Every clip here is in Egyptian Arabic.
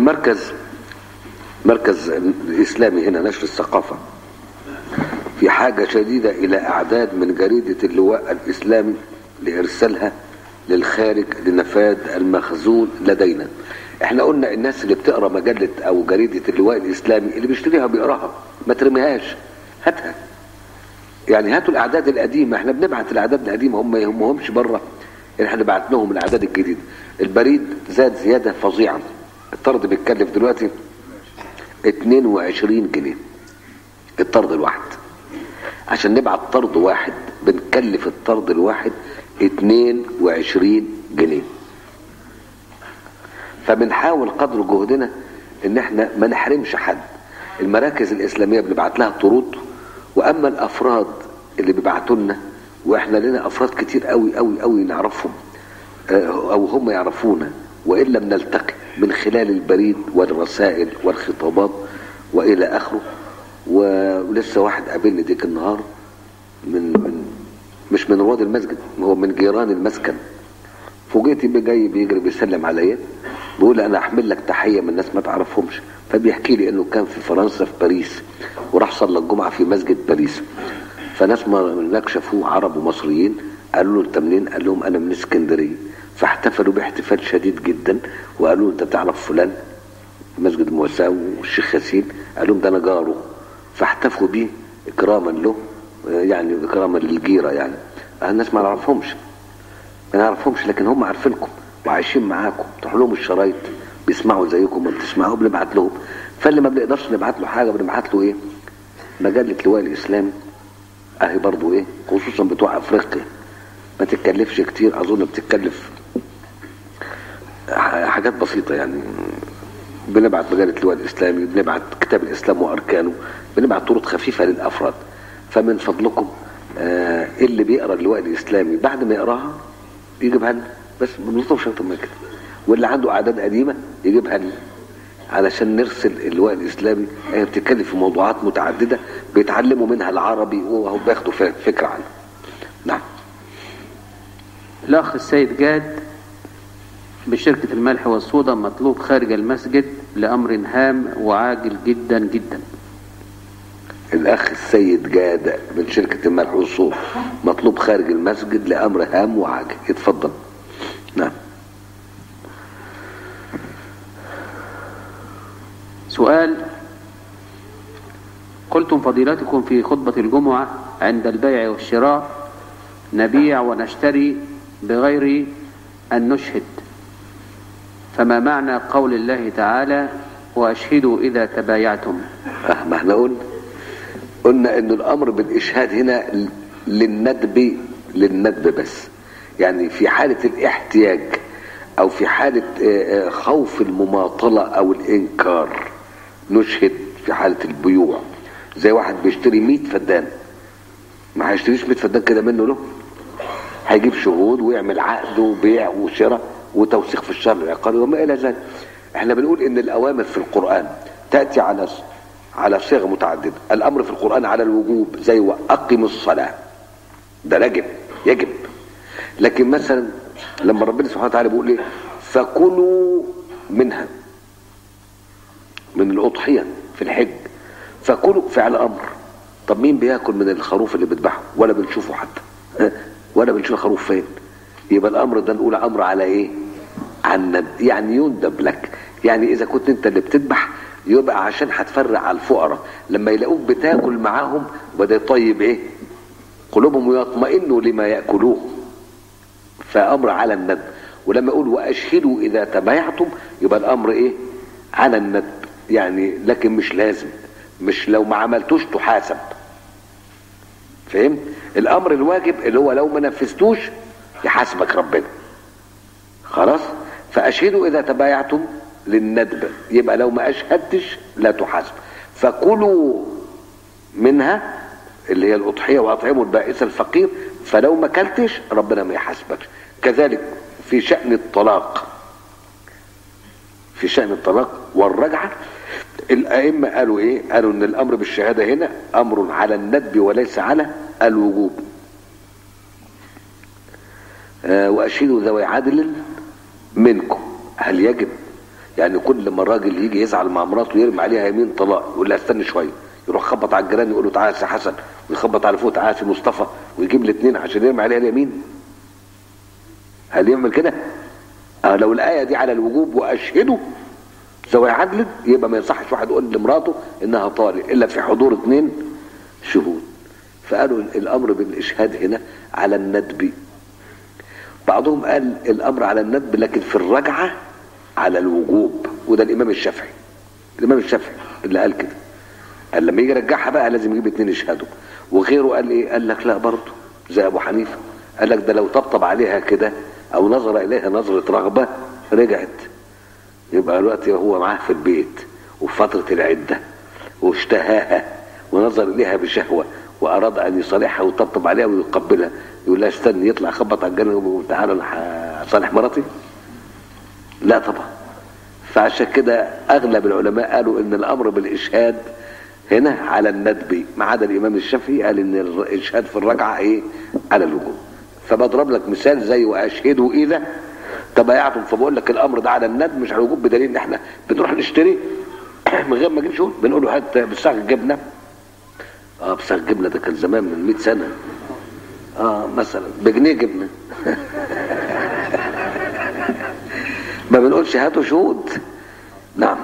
المركز مركز الإسلامي هنا نشر الثقافة في حاجة شديدة إلى أعداد من جريدة اللواء الإسلامي لإرسالها للخارج لنفاذ المخزون لدينا احنا قلنا الناس اللي بتقرا مجلة أو جريدة اللواء الإسلامي اللي بيشتريها بيقراها ما ترميهاش هاتها يعني هاتوا الأعداد القديمة احنا بنبعت الأعداد القديمة هم يهمهمش بره احنا بعت لهم الأعداد الجديدة البريد زاد زيادة فظيعة الطرد بيتكلف دلوقتي 22 جنيه الطرد الواحد عشان نبعت طرد واحد بنكلف الطرد الواحد 22 جنيه فبنحاول قدر جهدنا ان احنا ما نحرمش حد المراكز الاسلاميه بنبعت لها طرود واما الافراد اللي بيبعتوا لنا واحنا لنا افراد كتير قوي قوي قوي نعرفهم او هم يعرفونا وان لم نلتقي من خلال البريد والرسائل والخطابات والى اخره ولسه واحد قابلني ديك النهار من من مش من رواد المسجد هو من جيران المسكن فوجئت بيه جاي بيجري بيسلم عليا بيقول انا احمل لك تحيه من ناس ما تعرفهمش فبيحكي لي انه كان في فرنسا في باريس وراح صلى الجمعه في مسجد باريس فناس ما هناك شافوه عرب ومصريين قالوا له انت منين؟ قال لهم انا من اسكندريه فاحتفلوا باحتفال شديد جدا وقالوا له انت تعرف فلان مسجد المواساة والشيخ ياسين قال لهم ده انا جاره فاحتفوا بيه اكراما له يعني اكراما للجيره يعني الناس ما نعرفهمش ما نعرفهمش لكن هم عارفينكم وعايشين معاكم تروحوا لهم الشرايط بيسمعوا زيكم ما بتسمعوا بنبعت لهم فاللي ما بنقدرش نبعت له حاجه بنبعت له ايه مجله لواء الاسلام اهي برضو ايه خصوصا بتوع افريقيا ما تتكلفش كتير اظن بتتكلف حاجات بسيطه يعني بنبعت مجله لواء الاسلامي بنبعت كتاب الاسلام واركانه بنبعت طرق خفيفه للافراد فمن فضلكم آه اللي بيقرا اللواء الاسلامي بعد ما يقراها يجيبها لنا بس ما بنطلبش اكتر من كده واللي عنده اعداد قديمه يجيبها لنا علشان نرسل اللواء الاسلامي هي بتتكلم في موضوعات متعدده بيتعلموا منها العربي وهو بياخدوا فكره عنه نعم الأخ السيد جاد بشركة الملح والصودا مطلوب خارج المسجد لأمر هام وعاجل جدا جدا الاخ السيد جاد من شركه الملح والصودا مطلوب خارج المسجد لامر هام وعاجل يتفضل نعم سؤال قلتم فضيلتكم في خطبة الجمعة عند البيع والشراء نبيع ونشتري بغير أن نشهد فما معنى قول الله تعالى وأشهدوا إذا تبايعتم آه، ما احنا قلنا قلنا ان الامر بالاشهاد هنا للندب للندب بس يعني في حالة الاحتياج او في حالة آه، آه، خوف المماطلة او الانكار نشهد في حالة البيوع زي واحد بيشتري 100 فدان ما هيشتريش 100 فدان كده منه له هيجيب شهود ويعمل عقد وبيع وشراء وتوثيق في الشهر العقاري وما الى ذلك احنا بنقول ان الاوامر في القران تاتي على على صيغ متعدده الامر في القران على الوجوب زي واقم الصلاه ده يجب يجب لكن مثلا لما ربنا سبحانه وتعالى بيقول ايه فكلوا منها من الاضحيه في الحج فكلوا فعل امر طب مين بياكل من الخروف اللي بيذبحه ولا بنشوفه حتى ها؟ ولا بنشوف الخروف فين يبقى الامر ده نقول امر على ايه عن يعني يندب لك يعني اذا كنت انت اللي بتذبح يبقى عشان هتفرع على الفقراء لما يلاقوك بتاكل معاهم بدا طيب ايه قلوبهم ويطمئنوا لما ياكلوه فامر على الندب ولما يقول واشهدوا اذا تبايعتم يبقى الامر ايه على الندب يعني لكن مش لازم مش لو ما عملتوش تحاسب فهمت الامر الواجب اللي هو لو ما نفذتوش يحاسبك ربنا خلاص فاشهدوا اذا تبايعتم للندب يبقى لو ما اشهدتش لا تحاسب فكلوا منها اللي هي الاضحيه واطعموا البائس الفقير فلو ما كلتش ربنا ما يحاسبكش كذلك في شان الطلاق في شان الطلاق والرجعه الائمه قالوا ايه قالوا ان الامر بالشهاده هنا امر على الندب وليس على الوجوب آه واشهدوا ذوي عدل منكم هل يجب يعني كل ما الراجل يجي يزعل مع مراته يرمي عليها يمين طلاق يقول لها استني شويه يروح خبط على الجيران يقول له تعالى يا سي حسن ويخبط على فوق تعالى يا سي مصطفى ويجيب الاثنين عشان يرمي عليها اليمين هل يعمل كده؟ آه لو الآية دي على الوجوب وأشهدوا ذوي عدل يبقى ما يصحش واحد يقول لمراته إنها طالق إلا في حضور اثنين شهود فقالوا الأمر بالإشهاد هنا على الندب بعضهم قال الأمر على الندب لكن في الرجعة على الوجوب وده الإمام الشافعي الإمام الشافعي اللي قال كده قال لما يجي يرجعها بقى لازم يجيب اتنين يشهدوا وغيره قال ايه قال لك لا برضه زي ابو حنيفه قال لك ده لو طبطب عليها كده او نظر اليها نظره رغبه رجعت يبقى دلوقتي هو معاه في البيت وفي فتره العده واشتهاها ونظر اليها بشهوه واراد ان يصالحها ويطبطب عليها ويقبلها يقول لها استني يطلع يخبط على الجنه ويقول تعالى انا هصالح مراتي لا طبعا فعشان كده اغلب العلماء قالوا ان الامر بالاشهاد هنا على الندب ما عدا الامام الشافعي قال ان الاشهاد في الرجعه ايه على الوجوب فبضرب لك مثال زي واشهدوا اذا تبايعتم فبقول لك الامر ده على الندب مش على الوجوب بدليل ان احنا بنروح نشتري من غير ما نجيب شهود بنقول له هات بصاغ جبنه اه بصاغ جبنه ده كان زمان من 100 سنه اه مثلا بجنيه جبنه ما بنقولش هاتوا شهود نعم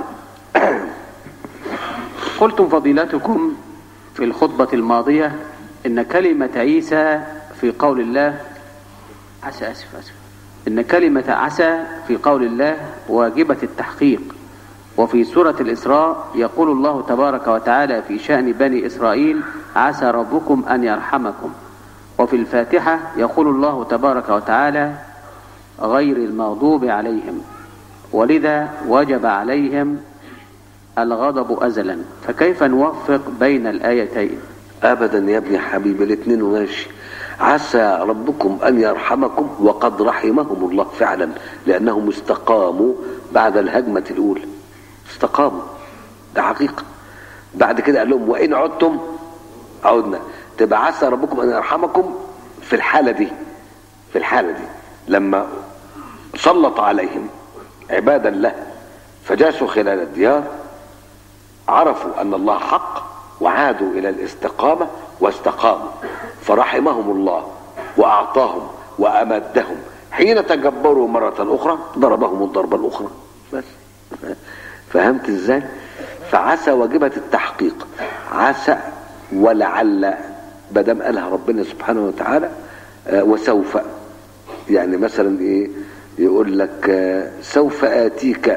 قلتم فضيلتكم في الخطبة الماضية إن كلمة عيسى في قول الله عسى أسف أسف إن كلمة عسى في قول الله واجبة التحقيق وفي سورة الإسراء يقول الله تبارك وتعالى في شأن بني إسرائيل عسى ربكم أن يرحمكم وفي الفاتحة يقول الله تبارك وتعالى غير المغضوب عليهم ولذا وجب عليهم الغضب أزلا فكيف نوفق بين الآيتين ابدا يا ابني حبيبي الاثنين ماشي عسى ربكم ان يرحمكم وقد رحمهم الله فعلا لانهم استقاموا بعد الهجمه الاولى استقاموا ده حقيقه بعد كده قال لهم وان عدتم عدنا تبقى عسى ربكم ان يرحمكم في الحاله دي في الحاله دي لما سلط عليهم عبادا له فجاسوا خلال الديار عرفوا ان الله حق وعادوا الى الاستقامه واستقاموا فرحمهم الله واعطاهم وامدهم حين تجبروا مره اخرى ضربهم الضربه الاخرى بس فهمت ازاي فعسى واجبه التحقيق عسى ولعل بدم قالها ربنا سبحانه وتعالى آه، وسوف يعني مثلا ايه يقول لك آه، سوف اتيك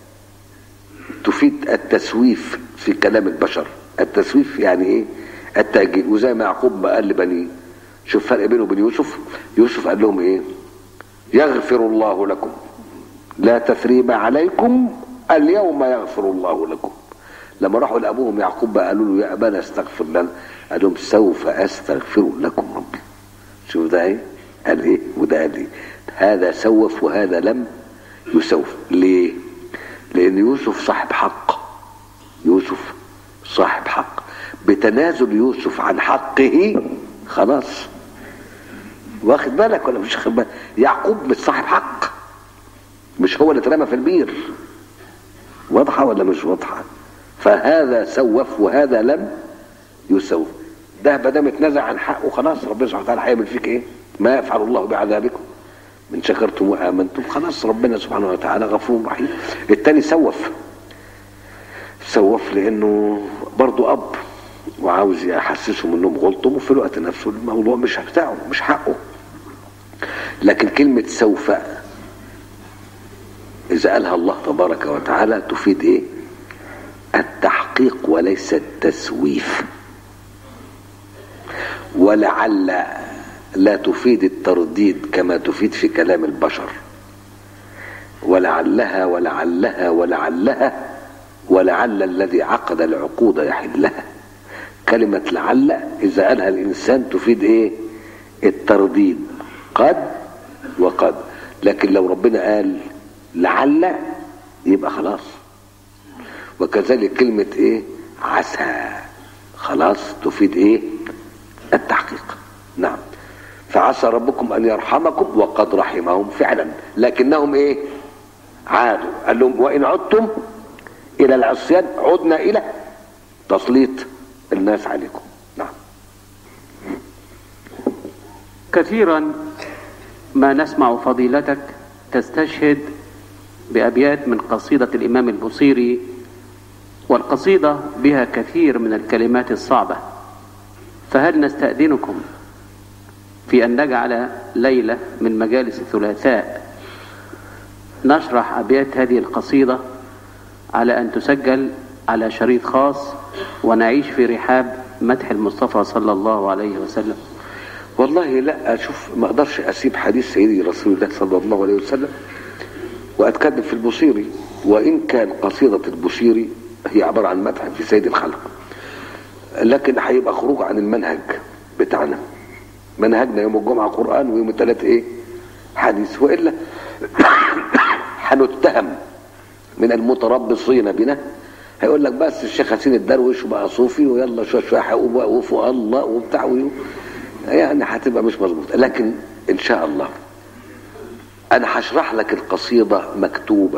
تفيد التسويف في كلام البشر التسويف يعني ايه التأجيل وزي ما يعقوب ما قال لبنيه شوف فرق بينه وبين يوسف يوسف قال لهم ايه يغفر الله لكم لا تثريب عليكم اليوم يغفر الله لكم لما راحوا لابوهم يعقوب بقى قالوا له يا ابانا استغفر لنا قال لهم سوف استغفر لكم ربي شوف ده ايه قال ايه وده قال ايه هذا سوف وهذا لم يسوف ليه لان يوسف صاحب حق يوسف صاحب حق بتنازل يوسف عن حقه خلاص واخد بالك ولا مش واخد بالك يعقوب مش صاحب حق مش هو اللي اترمى في البير واضحه ولا مش واضحه فهذا سوف وهذا لم يسوف ده ما دام اتنازع عن حقه خلاص ربنا سبحانه وتعالى هيعمل فيك ايه ما يفعل الله بعذابكم من شكرتم وامنتم خلاص ربنا سبحانه وتعالى غفور رحيم التاني سوف سوف لانه برضه اب وعاوز يحسسهم انهم غلطوا وفي الوقت نفسه الموضوع مش بتاعه مش حقه لكن كلمة سوف إذا قالها الله تبارك وتعالى تفيد إيه؟ التحقيق وليس التسويف ولعل لا تفيد الترديد كما تفيد في كلام البشر ولعلها ولعلها ولعلها ولعل الذي عقد العقود يحلها كلمة لعل إذا قالها الإنسان تفيد إيه الترديد قد وقد لكن لو ربنا قال لعل يبقى خلاص وكذلك كلمة إيه عسى خلاص تفيد إيه التحقيق نعم فعسى ربكم أن يرحمكم وقد رحمهم فعلا لكنهم إيه عادوا قال لهم وان عدتم الى العصيان عدنا الى تسليط الناس عليكم نعم كثيرا ما نسمع فضيلتك تستشهد بأبيات من قصيدة الإمام البصيري والقصيدة بها كثير من الكلمات الصعبة فهل نستأذنكم في أن نجعل ليلة من مجالس الثلاثاء نشرح أبيات هذه القصيدة على أن تسجل على شريط خاص ونعيش في رحاب مدح المصطفى صلى الله عليه وسلم والله لا اشوف ما اقدرش اسيب حديث سيدي رسول الله صلى الله عليه وسلم واتكلم في البصيري وان كان قصيده البصيري هي عباره عن مدح في سيد الخلق لكن هيبقى خروج عن المنهج بتاعنا منهجنا يوم الجمعه قران ويوم الثلاث ايه حديث والا هنتهم من المتربصين بنا هيقول لك بس الشيخ حسين الدرويش وبقى صوفي ويلا شويه شويه هيقوم بقى وفق الله وبتاع ويو. يعني هتبقى مش مظبوطه لكن ان شاء الله انا هشرح لك القصيده مكتوبه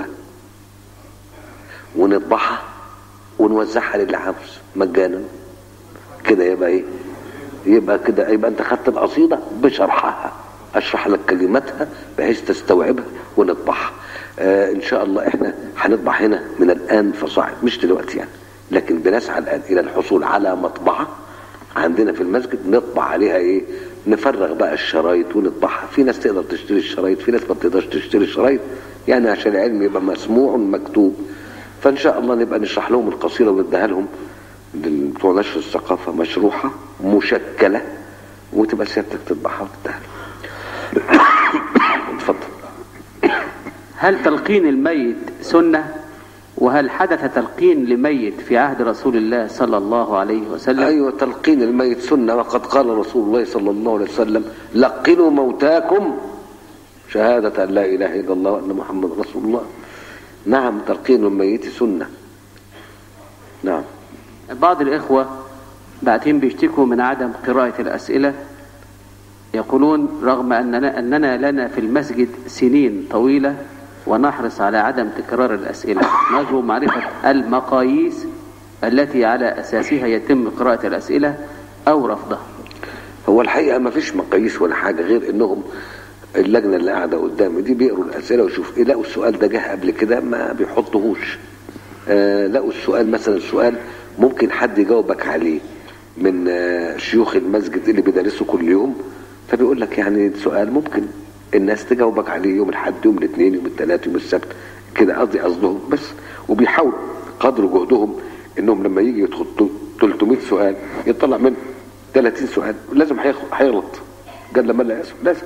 ونطبعها ونوزعها للي عاوز مجانا كده يبقى ايه يبقى كده يبقى انت خدت القصيده بشرحها اشرح لك كلماتها بحيث تستوعبها ونطبعها آه ان شاء الله احنا هنطبع هنا من الان فصاعد مش دلوقتي يعني لكن بنسعى الان الى الحصول على مطبعه عندنا في المسجد نطبع عليها ايه نفرغ بقى الشرايط ونطبعها في ناس تقدر تشتري الشرايط في ناس ما تقدرش تشتري الشرايط يعني عشان العلم يبقى مسموع مكتوب فان شاء الله نبقى نشرح لهم القصيده ونديها لهم بتوع نشر الثقافه مشروحه مشكله وتبقى سيادتك تطبعها وتديها لهم اتفضل هل تلقين الميت سنة وهل حدث تلقين لميت في عهد رسول الله صلى الله عليه وسلم ايوه تلقين الميت سنه وقد قال رسول الله صلى الله عليه وسلم لقنوا موتاكم شهاده ان لا اله الا الله وان محمد رسول الله نعم تلقين الميت سنه نعم بعض الإخوة بعدين بيشتكوا من عدم قراءة الأسئلة يقولون رغم أننا, أننا لنا في المسجد سنين طويلة ونحرص على عدم تكرار الأسئلة نرجو معرفة المقاييس التي على أساسها يتم قراءة الأسئلة أو رفضها هو الحقيقه ما فيش مقاييس ولا حاجه غير انهم اللجنه اللي قاعده قدامي دي بيقروا الاسئله ويشوف ايه لقوا السؤال ده جه قبل كده ما بيحطوهوش آه لقوا السؤال مثلا سؤال ممكن حد يجاوبك عليه من آه شيوخ المسجد اللي بيدرسوا كل يوم فبيقول لك يعني سؤال ممكن الناس تجاوبك عليه يوم الاحد يوم الاثنين يوم الثلاث يوم السبت كده قصدي قصدهم بس وبيحاولوا قدر جهدهم انهم لما يجي يدخل 300 سؤال يطلع منه 30 سؤال لازم هيخ- هيغلط قال لما لا يسأل لازم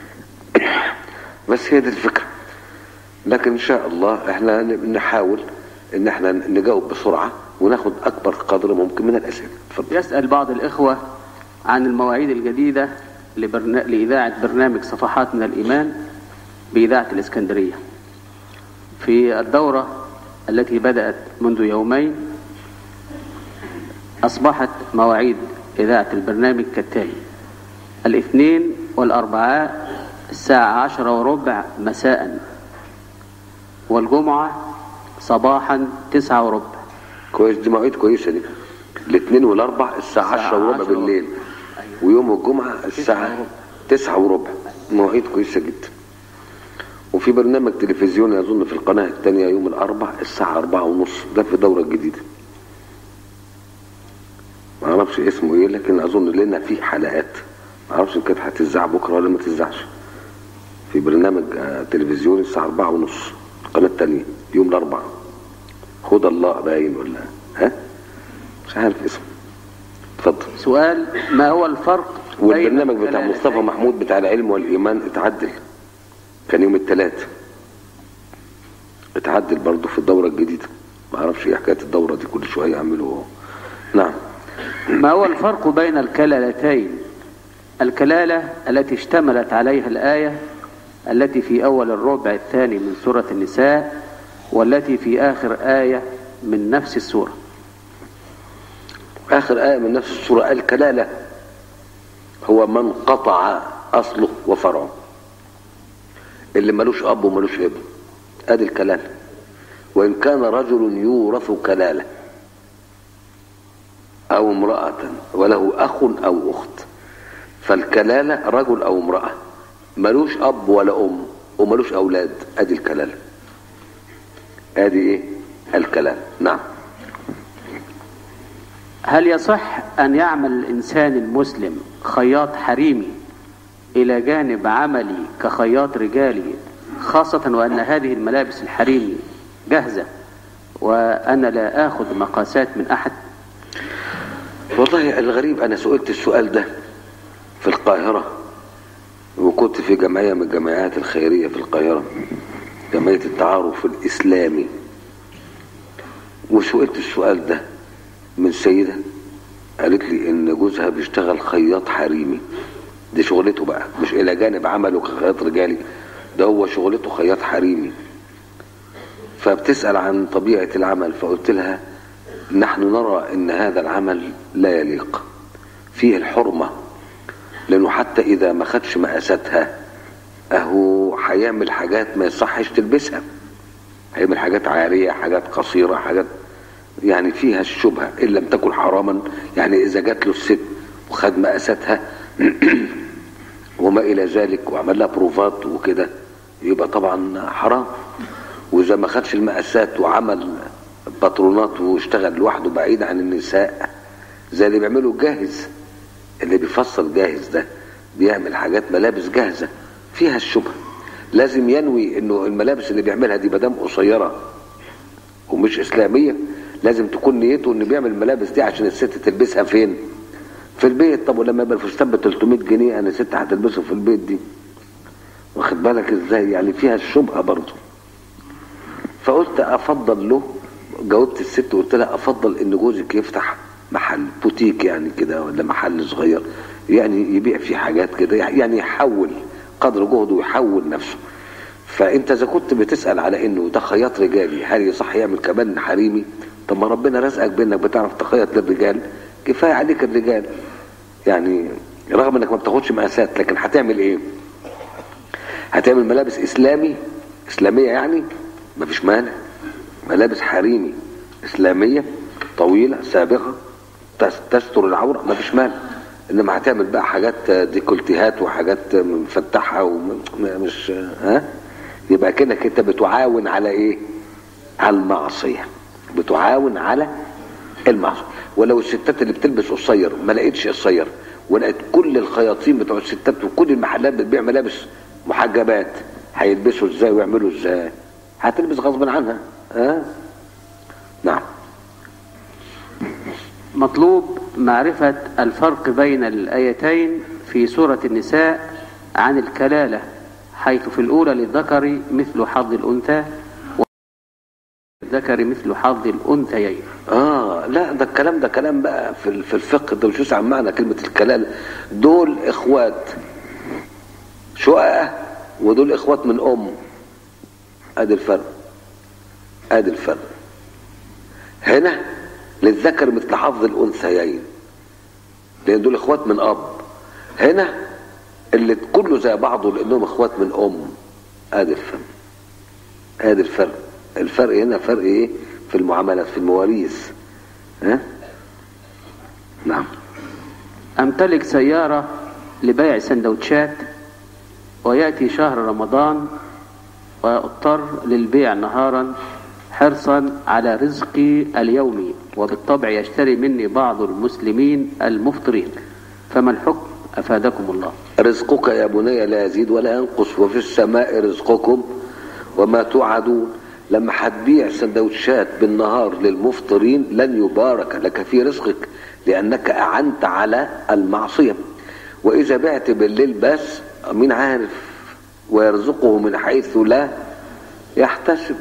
بس هي دي الفكره لكن ان شاء الله احنا نحاول ان احنا نجاوب بسرعه وناخد اكبر قدر ممكن من الاسئله اتفضل يسأل بعض الإخوة عن المواعيد الجديدة لبرنا... لإذاعة برنامج صفحات من الإيمان بإذاعة الإسكندرية في الدورة التي بدأت منذ يومين أصبحت مواعيد إذاعة البرنامج كالتالي الاثنين والأربعاء الساعة عشرة وربع مساء والجمعة صباحا تسعة وربع كويس دي مواعيد كويسه دي الاثنين والاربع الساعه الساعة 10 وربع 10 بالليل ويوم الجمعه الساعه 9 وربع مواعيد كويسه جدا وفي برنامج تلفزيوني اظن في القناه الثانيه يوم الاربع الساعه 4 ونص ده في دوره جديده ما اعرفش اسمه ايه لكن اظن لنا فيه حلقات ما اعرفش ان كانت هتذاع بكره ولا ما تذاعش في برنامج آه، تلفزيوني الساعه 4 ونص القناه الثانيه يوم الاربعاء هدى الله باين ولا ها مش عارف اسمه اتفضل سؤال ما هو الفرق بين والبرنامج بتاع الكلالتين؟ مصطفى محمود بتاع العلم والايمان اتعدل كان يوم الثلاث اتعدل برضه في الدوره الجديده ما اعرفش ايه حكايه الدوره دي كل شويه يعملوا نعم ما هو الفرق بين الكلالتين الكلالة التي اشتملت عليها الآية التي في أول الربع الثاني من سورة النساء والتي في آخر آية من نفس السورة اخر ايه من نفس السوره الكلاله هو من قطع اصله وفرعه اللي ملوش اب وملوش ابن ادي الكلالة وان كان رجل يورث كلالة او امرأة وله اخ او اخت فالكلالة رجل او امرأة ملوش اب ولا ام وملوش اولاد ادي الكلالة ادي ايه الكلالة نعم هل يصح أن يعمل الإنسان المسلم خياط حريمي إلى جانب عملي كخياط رجالي خاصة وأن هذه الملابس الحريمي جاهزة وأنا لا آخذ مقاسات من أحد والله الغريب انا سئلت السؤال ده في القاهرة وكنت في جمعية من الجمعيات الخيرية في القاهرة جمعية التعارف الإسلامي وسئلت السؤال ده من سيدة قالت لي إن جوزها بيشتغل خياط حريمي دي شغلته بقى مش إلى جانب عمله كخياط رجالي ده هو شغلته خياط حريمي فبتسأل عن طبيعة العمل فقلت لها نحن نرى ان هذا العمل لا يليق فيه الحرمة لانه حتى اذا ما خدش مقاساتها اهو هيعمل حاجات ما يصحش تلبسها هيعمل حاجات عارية حاجات قصيرة حاجات يعني فيها الشبهة ان لم تكن حراما يعني اذا جات له الست وخد مقاساتها وما الى ذلك وعمل لها بروفات وكده يبقى طبعا حرام واذا ما خدش المقاسات وعمل باترونات واشتغل لوحده بعيد عن النساء زي اللي بيعمله جاهز اللي بيفصل جاهز ده بيعمل حاجات ملابس جاهزة فيها الشبهة لازم ينوي انه الملابس اللي بيعملها دي مدام قصيرة ومش اسلامية لازم تكون نيته انه بيعمل الملابس دي عشان الست تلبسها فين في البيت طب ولما يبقى الفستان ب 300 جنيه انا ست هتلبسه في البيت دي واخد بالك ازاي يعني فيها الشبهة برضه فقلت افضل له جاوبت الست وقلت لها افضل ان جوزك يفتح محل بوتيك يعني كده ولا محل صغير يعني يبيع فيه حاجات كده يعني يحول قدر جهده ويحول نفسه فانت اذا كنت بتسال على انه ده خياط رجالي هل يصح يعمل كمان حريمي طب ما ربنا رزقك بانك بتعرف تخيط للرجال كفايه عليك الرجال يعني رغم انك ما بتاخدش مقاسات لكن هتعمل ايه هتعمل ملابس اسلامي اسلاميه يعني مفيش مانع ملابس حريمي إسلامية طويلة سابقة تستر العورة ما فيش مانع إنما هتعمل بقى حاجات ديكولتيهات وحاجات مفتحة ومش ها يبقى كأنك أنت بتعاون على إيه؟ على المعصية بتعاون على المعصية ولو الستات اللي بتلبس قصير ما لقيتش قصير ولقيت كل الخياطين بتوع الستات وكل المحلات بتبيع ملابس محجبات هيلبسوا ازاي ويعملوا ازاي هتلبس غصب عنها ها نعم مطلوب معرفة الفرق بين الآيتين في سورة النساء عن الكلالة حيث في الأولى للذكر مثل حظ الأنثى والذكر مثل حظ الأنثيين اه لا ده الكلام ده كلام بقى في في الفقه ده مش عن معنى كلمة الكلالة دول اخوات شققة ودول اخوات من ام ادي الفرق ادي الفرق هنا للذكر مثل حظ الانثيين لان دول اخوات من اب هنا اللي كله زي بعضه لانهم اخوات من ام ادي الفرق ادي الفرق الفرق هنا فرق ايه في المعاملات في المواريث ها نعم أمتلك سيارة لبيع سندوتشات ويأتي شهر رمضان وأضطر للبيع نهارا حرصا على رزقي اليومي وبالطبع يشتري مني بعض المسلمين المفطرين فما الحكم أفادكم الله رزقك يا بني لا يزيد ولا ينقص وفي السماء رزقكم وما توعدون لما هتبيع سندوتشات بالنهار للمفطرين لن يبارك لك في رزقك لأنك أعنت على المعصية وإذا بعت بالليل بس مين عارف ويرزقه من حيث لا يحتسب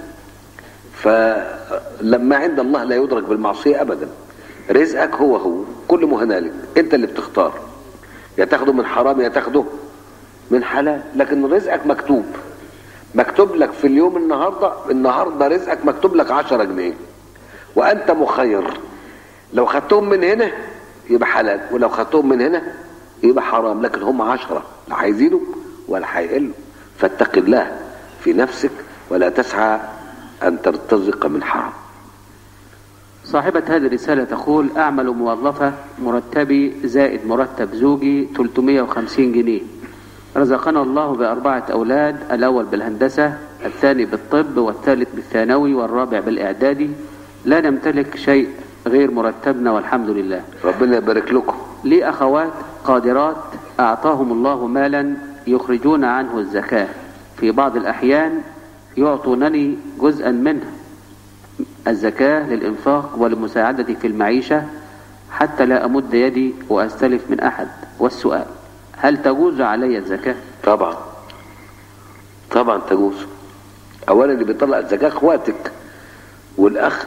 فلما عند الله لا يدرك بالمعصية أبدا رزقك هو هو كل مهنالك انت اللي بتختار يا تاخده من حرام يا تاخده من حلال لكن رزقك مكتوب مكتوب لك في اليوم النهاردة النهاردة رزقك مكتوب لك عشرة جنيه وأنت مخير لو خدتهم من هنا يبقى حلال ولو خدتهم من هنا يبقى حرام لكن هم عشرة لا هيزيدوا ولا هيقلوا فاتق الله في نفسك ولا تسعى أن ترتزق من حرام صاحبة هذه الرسالة تقول أعمل موظفة مرتبي زائد مرتب زوجي 350 جنيه رزقنا الله بأربعة أولاد الأول بالهندسة الثاني بالطب والثالث بالثانوي والرابع بالإعدادي لا نمتلك شيء غير مرتبنا والحمد لله ربنا يبارك لكم لي أخوات قادرات أعطاهم الله مالا يخرجون عنه الزكاة في بعض الأحيان يعطونني جزءا منه الزكاة للإنفاق ولمساعدتي في المعيشة حتى لا أمد يدي وأستلف من أحد والسؤال هل تجوز علي الزكاة؟ طبعا طبعا تجوز اولا اللي بيطلع الزكاه اخواتك والاخ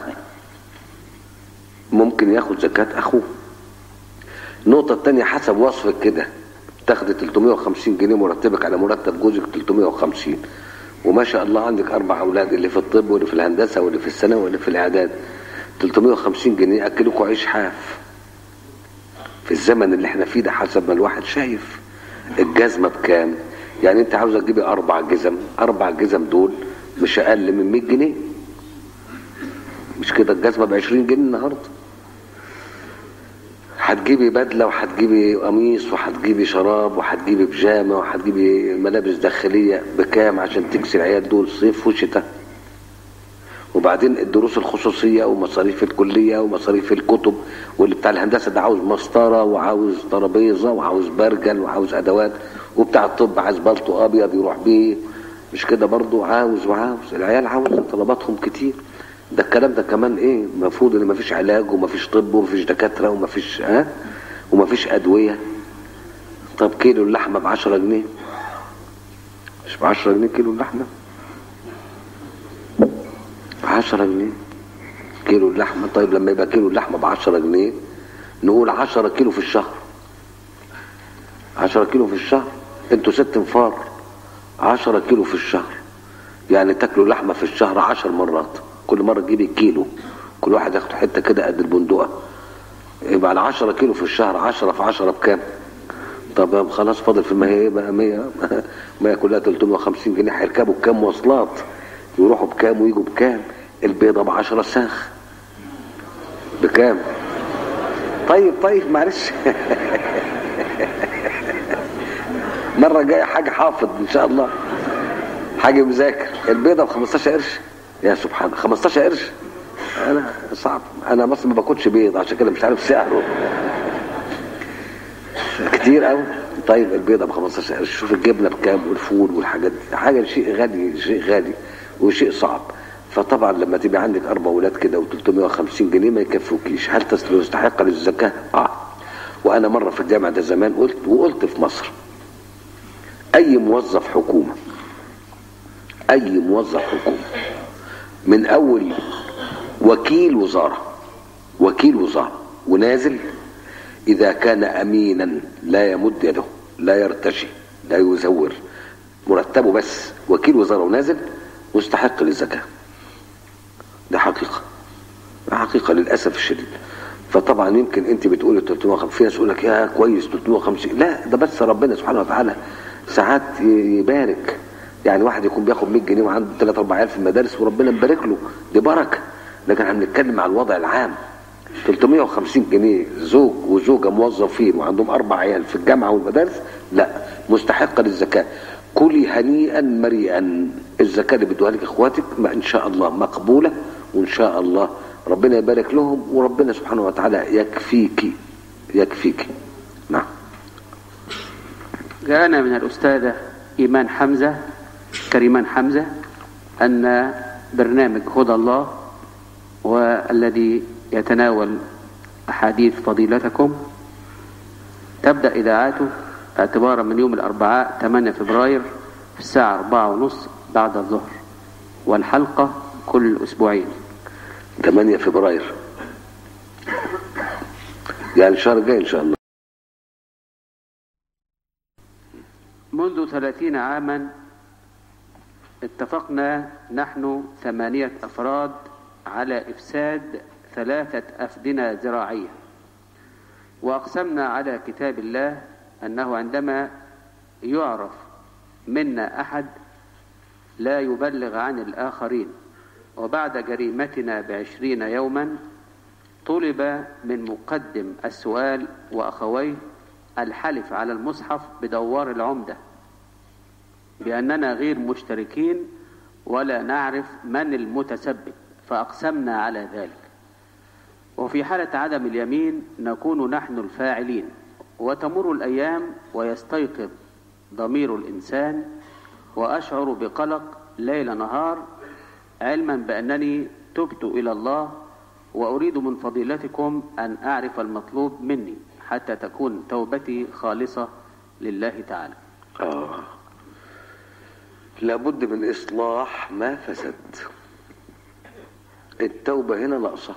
ممكن ياخد زكاه اخوه النقطه الثانيه حسب وصفك كده تاخدي 350 جنيه مرتبك على مرتب جوزك 350 وما شاء الله عندك اربع اولاد اللي في الطب واللي في الهندسه واللي في الثانوي واللي في الاعداد 350 جنيه اكلكوا عيش حاف في الزمن اللي احنا فيه ده حسب ما الواحد شايف الجزمه بكام يعني انت عاوزه تجيبي اربع جزم اربع جزم دول مش اقل من 100 جنيه مش كده الجزمه ب 20 جنيه النهارده هتجيبي بدله وهتجيبي قميص وهتجيبي شراب وهتجيبي بيجامه وهتجيبي ملابس داخليه بكام عشان تكسي العيال دول صيف وشتاء وبعدين الدروس الخصوصيه ومصاريف الكليه ومصاريف الكتب واللي بتاع الهندسه ده عاوز مسطره وعاوز ترابيزه وعاوز برجل وعاوز ادوات وبتاع الطب عايز بلطو ابيض يروح بيه مش كده برضو عاوز وعاوز العيال عاوزه طلباتهم كتير ده الكلام ده كمان ايه المفروض ان مفيش علاج ومفيش طب ومفيش دكاتره ومفيش ها ومفيش ادويه طب كيلو اللحمه ب 10 جنيه مش ب 10 جنيه كيلو اللحمه ب 10 جنيه كيلو اللحمه طيب لما يبقى كيلو اللحمه ب 10 جنيه نقول 10 كيلو في الشهر 10 كيلو في الشهر انتوا ست انفار 10 كيلو في الشهر يعني تاكلوا لحمه في الشهر 10 مرات كل مره تجيبي كيلو كل واحد ياخد حته كده قد البندقه يبقى على 10 كيلو في الشهر 10 في 10 بكام؟ طب خلاص فاضل في ما هي بقى 100 ما هي كلها 350 جنيه هيركبوا بكام مواصلات يروحوا بكام ويجوا بكام البيضه ب 10 ساخ بكام؟ طيب طيب معلش مرة جاية حاجة حافظ إن شاء الله حاجة مذاكر البيضة ب 15 قرش يا سبحان الله 15 قرش أنا صعب أنا مصر ما باكلش بيض عشان كده مش عارف سعره كتير قوي طيب البيضة ب 15 قرش شوف الجبنة بكام والفول والحاجات دي حاجة شيء غالي شيء غالي وشيء صعب فطبعا لما تبقى عندك أربع أولاد كده و350 جنيه ما يكفوكيش هل تستحق للزكاة؟ آه وأنا مرة في الجامعة ده زمان قلت وقلت في مصر اي موظف حكومة اي موظف حكومة من اول وكيل وزارة وكيل وزارة ونازل اذا كان امينا لا يمد يده لا يرتشي لا يزور مرتبه بس وكيل وزارة ونازل مستحق للزكاة ده حقيقة ده حقيقة للأسف الشديد فطبعا يمكن انت بتقولي 350 في ناس يقول لك يا كويس 350 لا ده بس ربنا سبحانه وتعالى ساعات يبارك يعني واحد يكون بياخد 100 جنيه وعنده 3 4 عيال في المدارس وربنا مبارك له دي بركه لكن احنا بنتكلم على الوضع العام 350 جنيه زوج وزوجه موظفين وعندهم اربع عيال في الجامعه والمدارس لا مستحقه للزكاه كلي هنيئا مريئا الزكاه اللي بيدوها لك اخواتك ما ان شاء الله مقبوله وان شاء الله ربنا يبارك لهم وربنا سبحانه وتعالى يكفيك يكفيك نعم جاءنا من الأستاذة إيمان حمزة كريمان حمزة أن برنامج هدى الله والذي يتناول أحاديث فضيلتكم تبدأ إذاعاته اعتبارا من يوم الأربعاء 8 فبراير في الساعة أربعة ونص بعد الظهر والحلقة كل أسبوعين 8 فبراير يعني الشهر الجاي ان شاء الله منذ ثلاثين عاما اتفقنا نحن ثمانية أفراد على إفساد ثلاثة أفدنة زراعية وأقسمنا على كتاب الله أنه عندما يعرف منا أحد لا يبلغ عن الآخرين وبعد جريمتنا بعشرين يوما طلب من مقدم السؤال وأخويه الحلف على المصحف بدوار العمدة بأننا غير مشتركين ولا نعرف من المتسبب فأقسمنا على ذلك وفي حالة عدم اليمين نكون نحن الفاعلين وتمر الأيام ويستيقظ ضمير الإنسان وأشعر بقلق ليل نهار علما بأنني تبت إلى الله وأريد من فضيلتكم أن أعرف المطلوب مني حتى تكون توبتي خالصة لله تعالى آه لابد من إصلاح ما فسد التوبة هنا ناقصة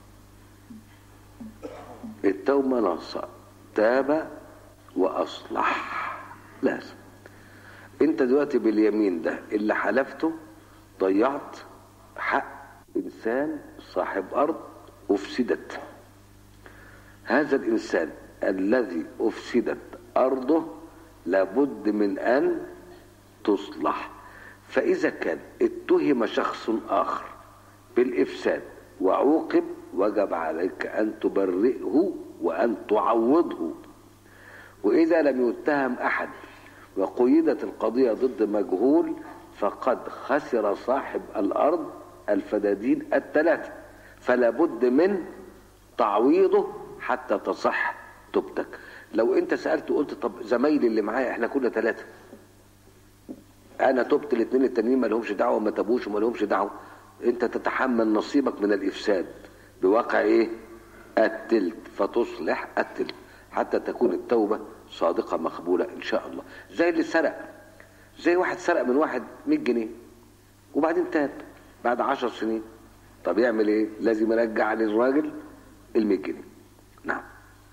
التوبة ناقصة تاب وأصلح لازم انت دلوقتي باليمين ده اللي حلفته ضيعت حق انسان صاحب ارض افسدت هذا الانسان الذي افسدت ارضه لابد من ان تصلح فاذا كان اتهم شخص اخر بالافساد وعوقب وجب عليك ان تبرئه وان تعوضه واذا لم يتهم احد وقيدت القضيه ضد مجهول فقد خسر صاحب الارض الفدادين الثلاثه فلا بد من تعويضه حتى تصح توبتك لو انت سالت وقلت طب زمايلي اللي معايا احنا كنا ثلاثه انا تبت الاثنين التانيين ما لهمش دعوه وما تابوش وما لهمش دعوه انت تتحمل نصيبك من الافساد بواقع ايه التلت فتصلح التلت حتى تكون التوبه صادقه مقبوله ان شاء الله زي اللي سرق زي واحد سرق من واحد 100 جنيه وبعدين تاب بعد 10 سنين طب يعمل ايه لازم يرجع للراجل ال 100 جنيه نعم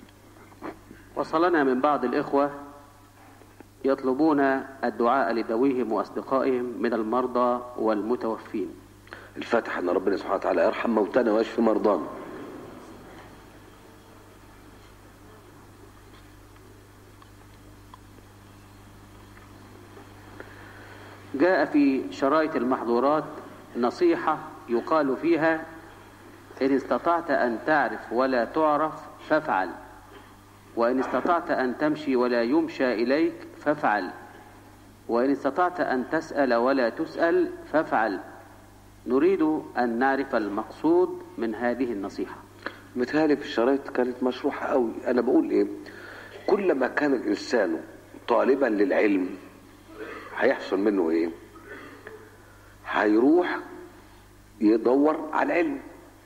وصلنا من بعض الإخوة يطلبون الدعاء لذويهم وأصدقائهم من المرضى والمتوفين الفاتحه ان ربنا سبحانه وتعالى يرحم موتانا ويشفي مرضانا جاء في شرائط المحظورات نصيحة يقال فيها إن استطعت أن تعرف ولا تعرف فافعل وإن استطعت أن تمشي ولا يمشى إليك فافعل وإن استطعت أن تسأل ولا تسأل فافعل نريد أن نعرف المقصود من هذه النصيحة متهيألي في الشرايط كانت مشروحة قوي أنا بقول إيه كلما كان الإنسان طالبا للعلم هيحصل منه إيه هيروح يدور على العلم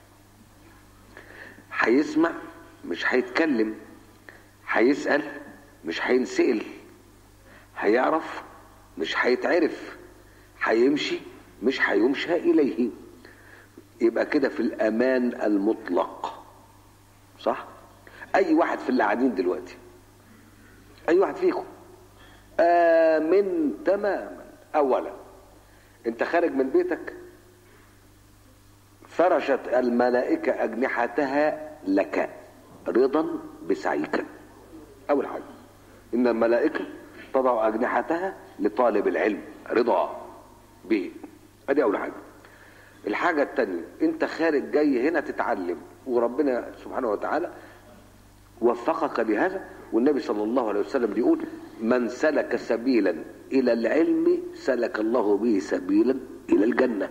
هيسمع مش هيتكلم هيسأل مش هينسأل هيعرف مش هيتعرف هيمشي مش هيمشى إليه يبقى كده في الأمان المطلق صح أي واحد في اللي قاعدين دلوقتي أي واحد فيكم آمن تماما أولا أنت خارج من بيتك فرشت الملائكة أجنحتها لك رضا بسعيك أول حاجة إن الملائكة تضع أجنحتها لطالب العلم رضا به ادي اول حاجه الحاجه الثانيه انت خارج جاي هنا تتعلم وربنا سبحانه وتعالى وفقك لهذا والنبي صلى الله عليه وسلم بيقول من سلك سبيلا الى العلم سلك الله به سبيلا الى الجنه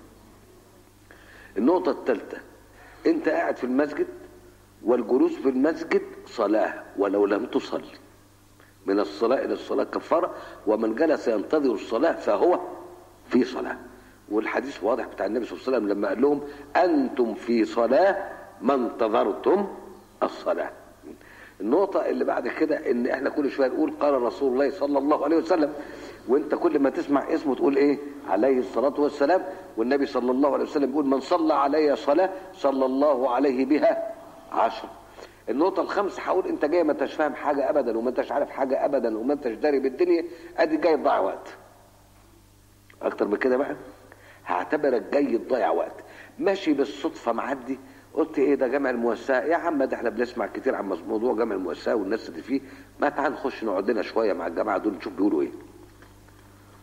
النقطه الثالثه انت قاعد في المسجد والجلوس في المسجد صلاه ولو لم تصلي من الصلاه الى الصلاه كفاره ومن جلس ينتظر الصلاه فهو في صلاة والحديث واضح بتاع النبي صلى الله عليه وسلم لما قال لهم أنتم في صلاة ما انتظرتم الصلاة النقطة اللي بعد كده ان احنا كل شوية نقول قال رسول الله صلى الله عليه وسلم وانت كل ما تسمع اسمه تقول ايه عليه الصلاة والسلام والنبي صلى الله عليه وسلم يقول من صلى علي صلاة صلى الله عليه بها عشر النقطة الخامسة هقول انت جاي ما انتش فاهم حاجة ابدا وما انتش عارف حاجة ابدا وما انتش داري بالدنيا ادي جاي تضيع وقت اكتر من كده بقى هعتبرك جاي تضيع وقت ماشي بالصدفه معدي قلت ايه ده جامع الموسعه يا عم ده احنا بنسمع كتير عن موضوع جامع الموسعه والناس اللي فيه ما تعال نخش نقعد لنا شويه مع الجماعه دول نشوف بيقولوا ايه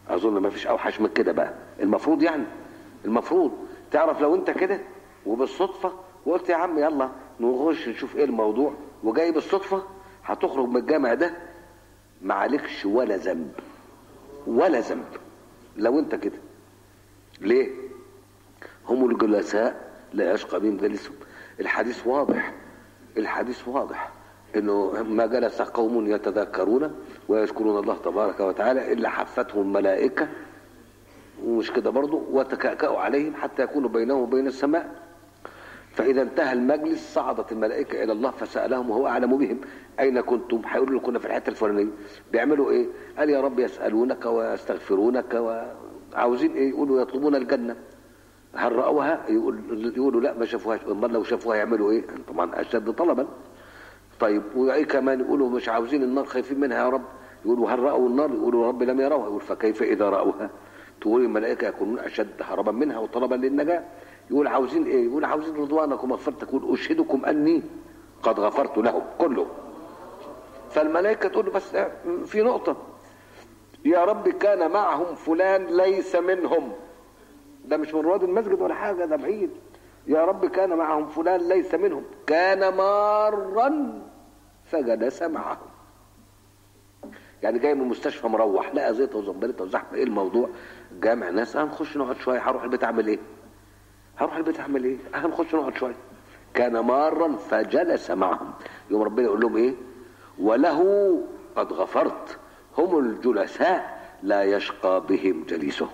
اظن ما فيش اوحش من كده بقى المفروض يعني المفروض تعرف لو انت كده وبالصدفه وقلت يا عم يلا نخش نشوف ايه الموضوع وجاي بالصدفه هتخرج من الجامع ده ما عليكش ولا ذنب ولا ذنب لو انت كده ليه هم الجلساء لا يشقى بهم جلسهم الحديث واضح الحديث واضح انه ما جلس قوم يتذكرون ويذكرون الله تبارك وتعالى الا حفتهم الملائكه ومش كده برضه وتكأكأوا عليهم حتى يكونوا بينهم وبين السماء فإذا انتهى المجلس صعدت الملائكة إلى الله فسألهم وهو أعلم بهم أين كنتم هيقولوا كنا في الحتة الفلانية بيعملوا إيه قال يا رب يسألونك ويستغفرونك وعاوزين إيه يقولوا يطلبون الجنة هل رأوها يقول يقولوا لا ما شافوهاش امال لو شافوها يعملوا ايه طبعا اشد طلبا طيب وايه كمان يقولوا مش عاوزين النار خايفين منها يا رب يقولوا هل رأوا النار يقولوا رب لم يروها يقول فكيف إذا رأوها تقول الملائكة يكونون أشد هربا منها وطلبا للنجاة يقول عاوزين إيه يقول عاوزين رضوانك ومغفرتك يقول أشهدكم أني قد غفرت لهم كله فالملائكة تقول له بس في نقطة يا رب كان معهم فلان ليس منهم ده مش من رواد المسجد ولا حاجة ده بعيد يا رب كان معهم فلان ليس منهم كان مارا فجلس معهم يعني جاي من المستشفى مروح لقى زيطه وزنبلته وزحمه ايه الموضوع جامع ناس هنخش نقعد شويه هروح البيت اعمل ايه هروح البيت اعمل ايه هنخش نقعد شويه كان مارا فجلس معهم يوم ربنا يقول لهم ايه وله قد غفرت هم الجلساء لا يشقى بهم جليسهم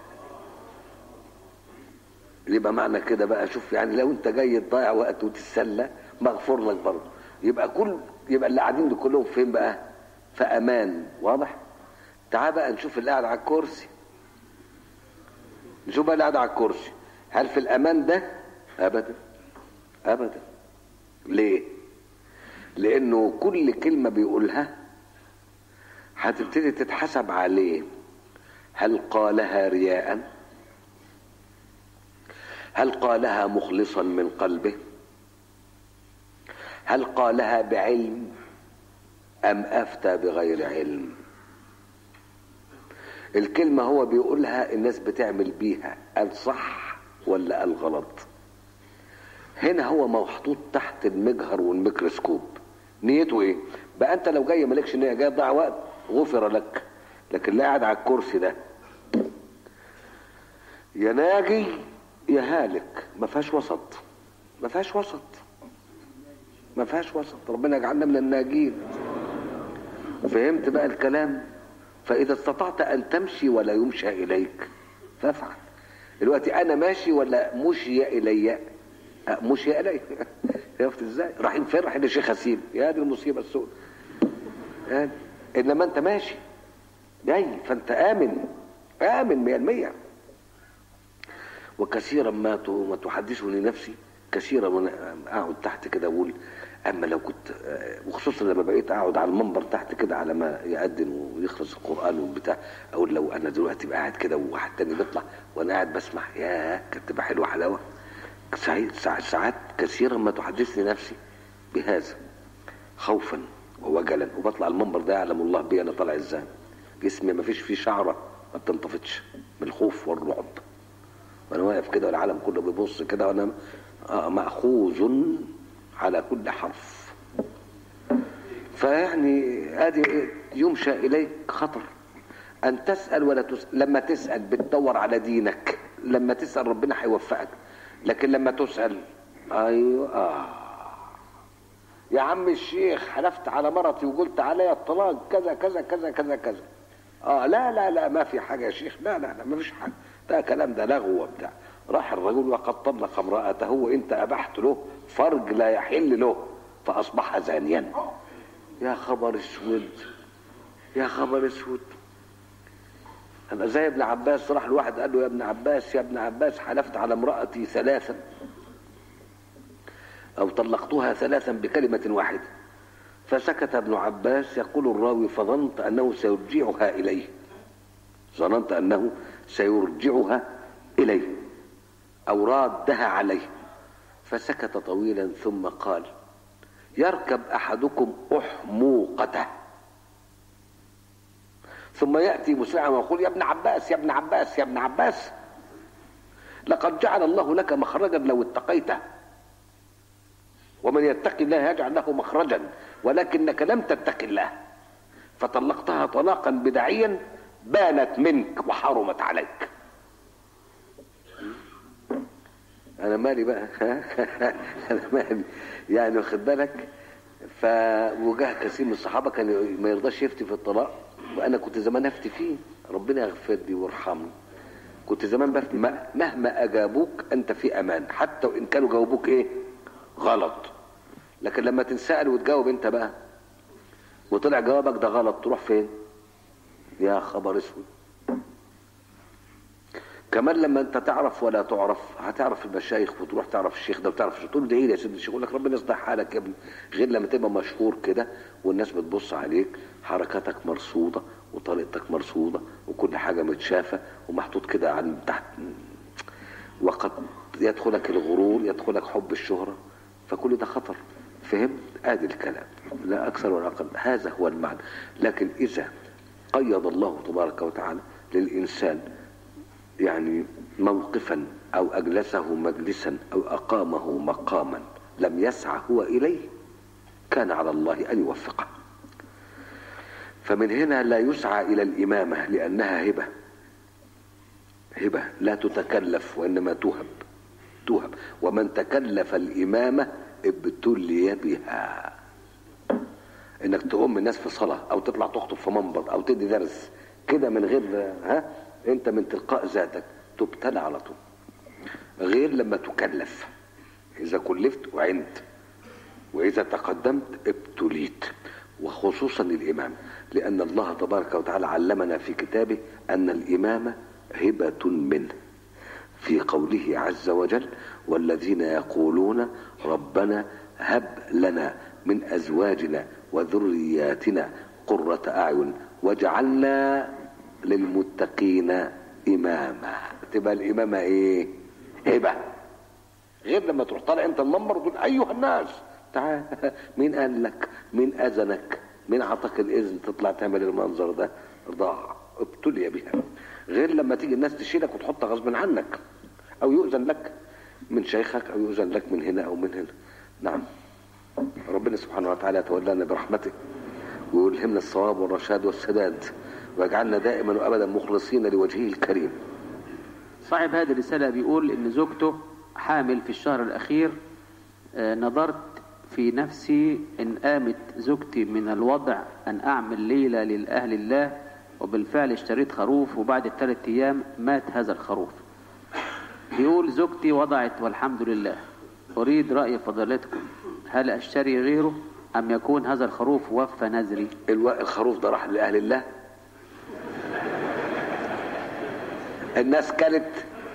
يبقى معنى كده بقى شوف يعني لو انت جاي تضيع وقت وتتسلى مغفور لك برضه يبقى كل يبقى اللي قاعدين دول كلهم فين بقى في امان واضح تعال بقى نشوف اللي قاعد على الكرسي نشوف بقى اللي قاعد على الكرسي هل في الامان ده ابدا ابدا ليه لانه كل كلمه بيقولها هتبتدي تتحسب عليه هل قالها رياء هل قالها مخلصا من قلبه هل قالها بعلم ام افتى بغير علم الكلمة هو بيقولها الناس بتعمل بيها الصح ولا الغلط هنا هو محطوط تحت المجهر والميكروسكوب نيته ايه بقى انت لو جاي مالكش نية جاي تضيع وقت غفر لك لكن لا قاعد على الكرسي ده يا ناجي يا هالك ما فيهاش وسط ما فيهاش وسط ما فيهاش وسط ربنا يجعلنا من الناجين فهمت بقى الكلام فاذا استطعت ان تمشي ولا يمشى اليك فافعل دلوقتي انا ماشي ولا مشي الي مشي الي عرفت ازاي رايحين فين رايحين لشيخ حسين يا دي المصيبه السوداء يعني انما انت ماشي جاي فانت امن امن 100% وكثيرا ما ما تحدثني نفسي كثيرا وانا اقعد تحت كده اقول اما لو كنت وخصوصا لما بقيت اقعد على المنبر تحت كده على ما يأذن ويخلص القران والبتاع اقول لو انا دلوقتي قاعد كده وواحد تاني بيطلع وانا قاعد بسمع يا كانت تبقى حلوه حلاوه ساعات كثيرا ما تحدثني نفسي بهذا خوفا ووجلا وبطلع المنبر ده يعلم الله بي انا طالع ازاي جسمي ما فيش فيه شعره ما بتنطفتش من الخوف والرعب وانا واقف كده والعالم كله بيبص كده وانا ماخوذ على كل حرف فيعني ادي يمشى اليك خطر ان تسال ولا تسال لما تسال بتدور على دينك لما تسال ربنا هيوفقك لكن لما تسال ايوه آه. يا عم الشيخ حلفت على مرتي وقلت عليها الطلاق كذا كذا كذا كذا كذا اه لا لا لا ما في حاجه يا شيخ لا لا لا ما فيش حاجه ده كلام ده لغو وبتاع راح الرجل وقد طلق امرأته وانت ابحت له فرج لا يحل له فاصبح زانيا يا خبر اسود يا خبر اسود انا زي ابن عباس راح الواحد قال له يا ابن عباس يا ابن عباس حلفت على امرأتي ثلاثا او طلقتها ثلاثا بكلمة واحدة فسكت ابن عباس يقول الراوي فظنت انه سيرجعها اليه ظننت انه سيرجعها اليه او رادها عليه فسكت طويلا ثم قال يركب احدكم احموقته ثم يأتي مسرعا ويقول يا ابن عباس يا ابن عباس يا ابن عباس لقد جعل الله لك مخرجا لو اتقيته ومن يتق الله يجعل له مخرجا ولكنك لم تتق الله فطلقتها طلاقا بدعيا بانت منك وحرمت عليك انا مالي بقى انا مالي يعني واخد بالك فوجاه كثير من الصحابه كان ما يرضاش يفتي في الطلاق وانا كنت زمان افتي فيه ربنا يغفر لي ويرحمني كنت زمان بفتي ما- مهما اجابوك انت في امان حتى وان كانوا جاوبوك ايه غلط لكن لما تنسال وتجاوب انت بقى وطلع جوابك ده غلط تروح فين يا خبر اسود كمان لما انت تعرف ولا تعرف هتعرف المشايخ وتروح تعرف الشيخ ده وتعرف الشيخ تقول له ادعي لي يا سيدي الشيخ يقول لك ربنا يصلح حالك يا ابني غير لما تبقى مشهور كده والناس بتبص عليك حركاتك مرصوده وطريقتك مرصوده وكل حاجه متشافه ومحطوط كده عن تحت وقد يدخلك الغرور يدخلك حب الشهره فكل ده خطر فهمت ادي الكلام لا اكثر ولا اقل هذا هو المعنى لكن اذا قيض الله تبارك وتعالى للانسان يعني موقفا او اجلسه مجلسا او اقامه مقاما لم يسعى هو اليه كان على الله ان يوفقه فمن هنا لا يسعى الى الامامه لانها هبه هبه لا تتكلف وانما توهب توهب ومن تكلف الامامه ابتلي بها انك تقوم الناس في صلاه او تطلع تخطب في منبر او تدي درس كده من غير ها انت من تلقاء ذاتك تبتلى على طول غير لما تكلف اذا كلفت وعنت واذا تقدمت ابتليت وخصوصا الامام لان الله تبارك وتعالى علمنا في كتابه ان الامامه هبه منه في قوله عز وجل والذين يقولون ربنا هب لنا من ازواجنا وذرياتنا قرة اعين واجعلنا للمتقين اماما تبقى الامامه ايه هبه غير لما تروح طالع انت المنبر وتقول ايها الناس تعال مين قال لك مين اذنك مين عطاك الاذن تطلع تعمل المنظر ده ضاع ابتلي بها غير لما تيجي الناس تشيلك وتحطها غصب عنك او يؤذن لك من شيخك او يؤذن لك من هنا او من هنا نعم ربنا سبحانه وتعالى يتولانا برحمته ويلهمنا الصواب والرشاد والسداد ويجعلنا دائما وابدا مخلصين لوجهه الكريم صاحب هذه الرسالة بيقول إن زوجته حامل في الشهر الأخير آه، نظرت في نفسي إن قامت زوجتي من الوضع أن أعمل ليلة للأهل الله وبالفعل اشتريت خروف وبعد ثلاث أيام مات هذا الخروف بيقول زوجتي وضعت والحمد لله أريد رأي فضيلتكم هل أشتري غيره أم يكون هذا الخروف وفى نذري الو... الخروف ده راح لأهل الله الناس كلت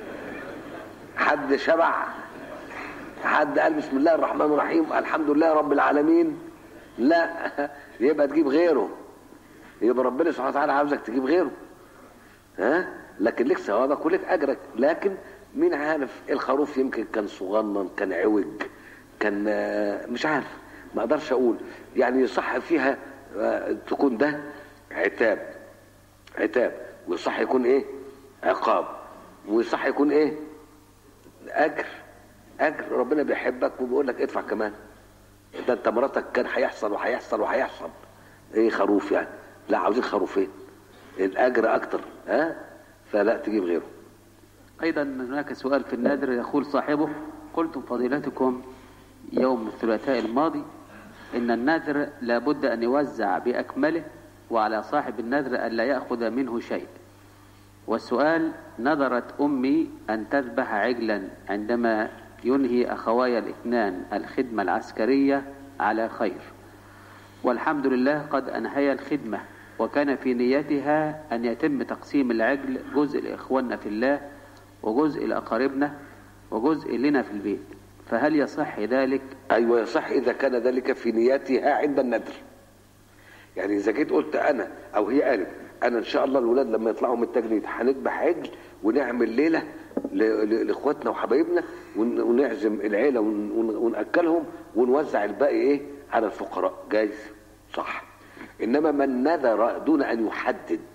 حد شبع حد قال بسم الله الرحمن الرحيم الحمد لله رب العالمين لا يبقى تجيب غيره يبقى ربنا سبحانه وتعالى عاوزك تجيب غيره ها لكن لك ثوابك ولك اجرك لكن مين عارف الخروف يمكن كان صغنن كان عوج كان آه، مش عارف ما اقدرش اقول يعني صح فيها آه، تكون ده عتاب عتاب وصح يكون ايه عقاب وصح يكون ايه اجر اجر ربنا بيحبك وبيقول لك ادفع كمان ده انت مراتك كان هيحصل وهيحصل وهيحصل ايه خروف يعني لا عاوزين خروفين الاجر اكتر ها فلا تجيب غيره أيضا هناك سؤال في النادر يقول صاحبه قلتم فضيلتكم يوم الثلاثاء الماضي إن النذر لابد أن يوزع بأكمله وعلى صاحب النذر أن لا يأخذ منه شيء والسؤال نذرت أمي أن تذبح عجلا عندما ينهي أخواي الاثنان الخدمة العسكرية على خير والحمد لله قد أنهي الخدمة وكان في نيتها أن يتم تقسيم العجل جزء لإخواننا في الله وجزء لأقاربنا وجزء لنا في البيت فهل يصح ذلك ايوه يصح اذا كان ذلك في نيتها عند النذر يعني اذا جيت قلت انا او هي قالت انا ان شاء الله الولاد لما يطلعوا من التجنيد هنذبح عجل ونعمل ليله ل- ل- لاخواتنا وحبايبنا ون- ونعزم العيله ون- ون- وناكلهم ونوزع الباقي ايه على الفقراء جايز صح انما من نذر دون ان يحدد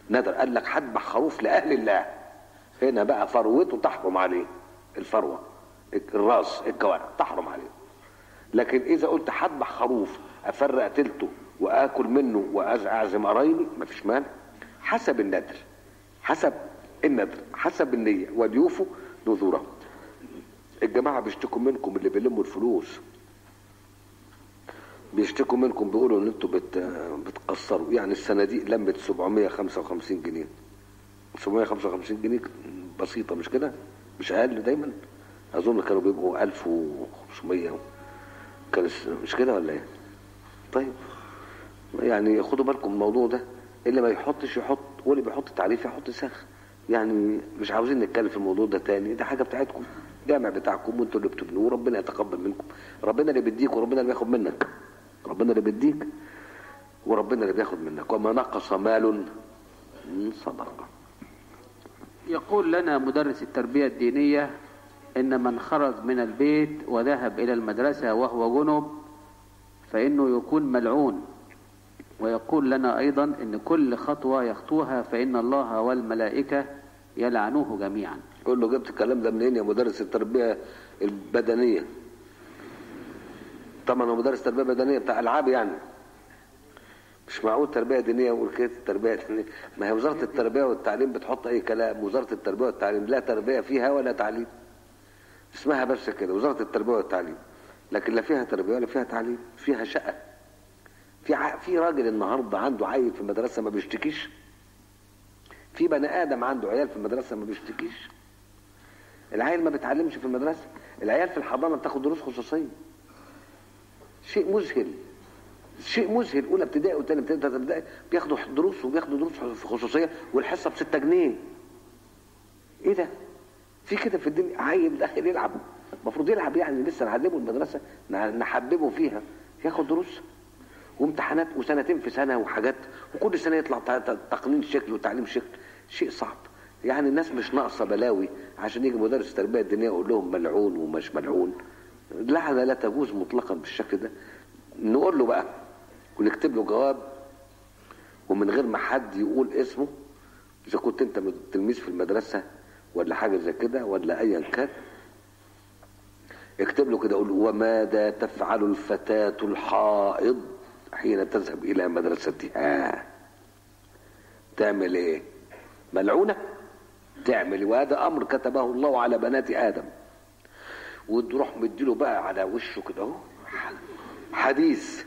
ندر قال لك هذبح خروف لاهل الله هنا بقى فروته تحرم عليه الفروه الراس الكوارع تحرم عليه لكن اذا قلت هذبح خروف افرق تلته واكل منه واعزم قرايبي مفيش مانع حسب الندر حسب الندر حسب النيه وليوفوا نذورهم الجماعه بيشتكوا منكم اللي بيلموا الفلوس بيشتكوا منكم بيقولوا ان انتوا بت... بتقصروا يعني الصناديق لمت 755 جنيه 755 جنيه بسيطه مش كده مش اقل دايما اظن كانوا بيبقوا 1500 كان الس- مش كده ولا ايه طيب يعني خدوا بالكم من الموضوع ده اللي ما يحطش يحط واللي بيحط تعريف يحط سخ يعني مش عاوزين نتكلم في الموضوع ده تاني ده حاجه بتاعتكم جامع بتاعكم وانتوا اللي بتبنوه وربنا يتقبل منكم ربنا اللي بيديك وربنا اللي بياخد منك ربنا اللي بيديك وربنا اللي بياخد منك وما نقص مال من صدقه يقول لنا مدرس التربية الدينية إن من خرج من البيت وذهب إلى المدرسة وهو جنب فإنه يكون ملعون ويقول لنا أيضا إن كل خطوة يخطوها فإن الله والملائكة يلعنوه جميعا قول له جبت الكلام ده منين يا مدرس التربيه البدنيه طبعا هو مدرس تربيه بدنيه بتاع العاب يعني مش معقول تربيه دينيه يقول كده التربيه دينية. ما هي وزاره التربيه والتعليم بتحط اي كلام وزاره التربيه والتعليم لا تربيه فيها ولا تعليم اسمها بس كده وزاره التربيه والتعليم لكن لا فيها تربيه ولا فيها تعليم فيها شقه في ع... في راجل النهارده عنده عيل في المدرسه ما بيشتكيش في بني ادم عنده عيال في المدرسه ما بيشتكيش العيال ما بيتعلمش في المدرسه العيال في الحضانه بتاخد دروس خصوصيه شيء مذهل شيء مذهل اولى ابتدائي وثاني ابتدائي وثالثه ابتدائي بياخدوا دروس وبياخدوا دروس في خصوصيه والحصه ب 6 جنيه ايه ده في كده في الدنيا عيل داخل يلعب المفروض يلعب يعني لسه نعلمه المدرسه نحببه فيها ياخد دروس وامتحانات وسنتين في سنه وحاجات وكل سنه يطلع تقنين شكل وتعليم شكل شيء صعب يعني الناس مش ناقصه بلاوي عشان يجي مدرس التربيه الدينيه يقول لهم ملعون ومش ملعون لعنه لا تجوز مطلقا بالشكل ده نقول له بقى ونكتب له جواب ومن غير ما حد يقول اسمه اذا كنت انت تلميذ في المدرسه ولا حاجه زي كده ولا ايا كان اكتب له كده قول وماذا تفعل الفتاه الحائض حين تذهب الى مدرستها تعمل ايه ملعونه تعمل وهذا امر كتبه الله على بنات ادم وتروح مديله بقى على وشه كده اهو حديث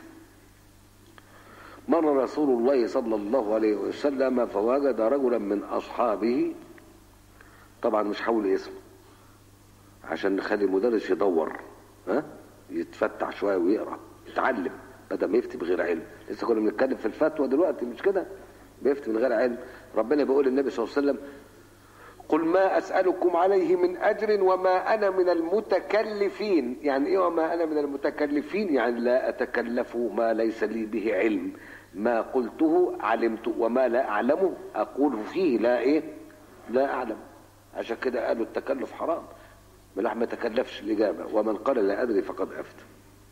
مر رسول الله صلى الله عليه وسلم فوجد رجلا من اصحابه طبعا مش حول اسمه عشان نخلي المدرس يدور ها يتفتح شويه ويقرا يتعلم بدل ما يفتي بغير علم لسه كنا بنتكلم في الفتوى دلوقتي مش كده بيفتي من غير علم ربنا بيقول للنبي صلى الله عليه وسلم قل ما أسألكم عليه من أجر وما أنا من المتكلفين يعني إيه وما أنا من المتكلفين يعني لا أتكلف ما ليس لي به علم ما قلته علمت وما لا أعلمه أقول فيه لا إيه لا أعلم عشان كده قالوا التكلف حرام بلا ما تكلفش الإجابة ومن قال لا أدري فقد أفتى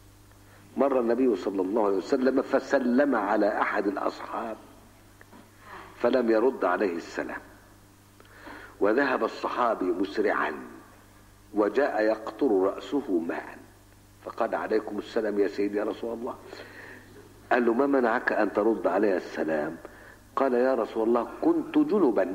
مر النبي صلى الله عليه وسلم فسلم على أحد الأصحاب فلم يرد عليه السلام وذهب الصحابي مسرعا وجاء يقطر رأسه ماء فقال عليكم السلام يا سيدي يا رسول الله قال له ما منعك أن ترد علي السلام قال يا رسول الله كنت جنبا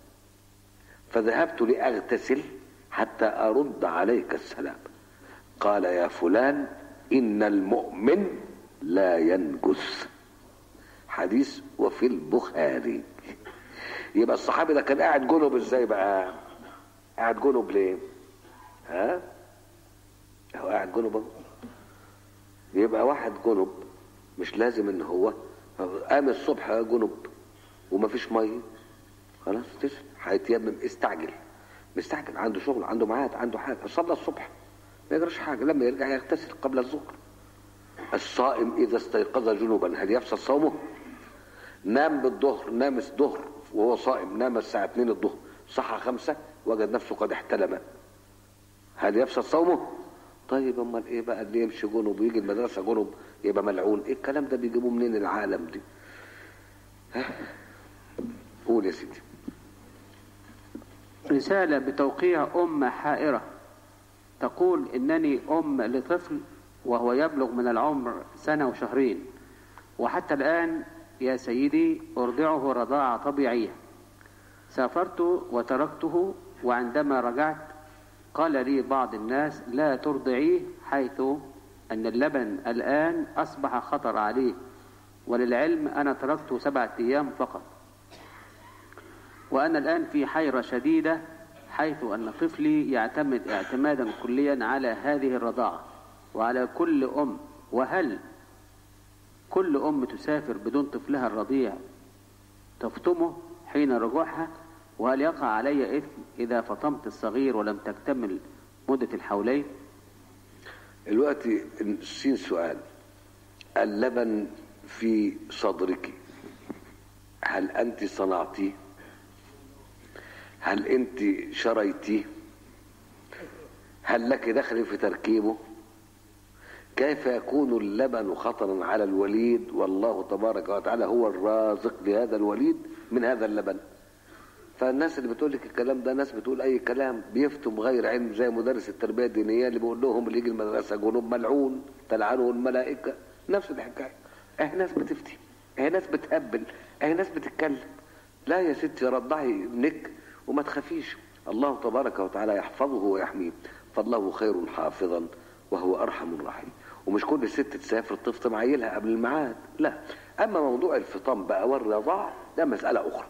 فذهبت لأغتسل حتى أرد عليك السلام قال يا فلان إن المؤمن لا ينجس حديث وفي البخاري يبقى الصحابي ده كان قاعد جنب ازاي بقى قاعد جنب ليه ها هو قاعد جنب اهو يبقى واحد جنب مش لازم ان هو قام الصبح جنب ومفيش ميه خلاص تسلم هيتيمم استعجل مستعجل عنده شغل عنده ميعاد عنده حاجه صلى الصبح ما يجراش حاجه لما يرجع يغتسل قبل الظهر الصائم اذا استيقظ جنبا هل يفسد صومه نام بالظهر نام الظهر وهو صائم نام الساعة 2 الظهر صحى خمسة وجد نفسه قد احتلم هل يفسد صومه؟ طيب امال ايه بقى اللي يمشي جنب ويجي المدرسة جنب يبقى ملعون ايه الكلام ده بيجيبوه منين العالم دي؟ ها؟ قول يا سيدي رسالة بتوقيع أم حائرة تقول إنني أم لطفل وهو يبلغ من العمر سنة وشهرين وحتى الآن يا سيدي أرضعه رضاعة طبيعية سافرت وتركته وعندما رجعت قال لي بعض الناس لا ترضعيه حيث أن اللبن الآن أصبح خطر عليه وللعلم أنا تركته سبعة أيام فقط وأنا الآن في حيرة شديدة حيث أن طفلي يعتمد اعتمادا كليا على هذه الرضاعة وعلى كل أم وهل كل أم تسافر بدون طفلها الرضيع تفطمه حين رجوعها وهل يقع علي إثم إذا فطمت الصغير ولم تكتمل مدة الحولين الوقت سين سؤال اللبن في صدرك هل أنت صنعتيه هل أنت شريتيه هل لك دخل في تركيبه كيف يكون اللبن خطرا على الوليد والله تبارك وتعالى هو الرازق لهذا الوليد من هذا اللبن فالناس اللي بتقول لك الكلام ده ناس بتقول اي كلام بيفتم غير علم زي مدرس التربيه الدينيه اللي بيقول لهم اللي يجي المدرسه جنوب ملعون تلعنه الملائكه نفس الحكايه اهي ناس بتفتي اهي ناس بتهبل اهي ناس بتتكلم لا يا ستي رضعي ابنك وما تخافيش الله تبارك وتعالى يحفظه ويحميه فالله خير حافظا وهو ارحم الراحمين ومش كل ست تسافر تفطم عيلها قبل الميعاد لا اما موضوع الفطام بقى والرضاع ده مساله اخرى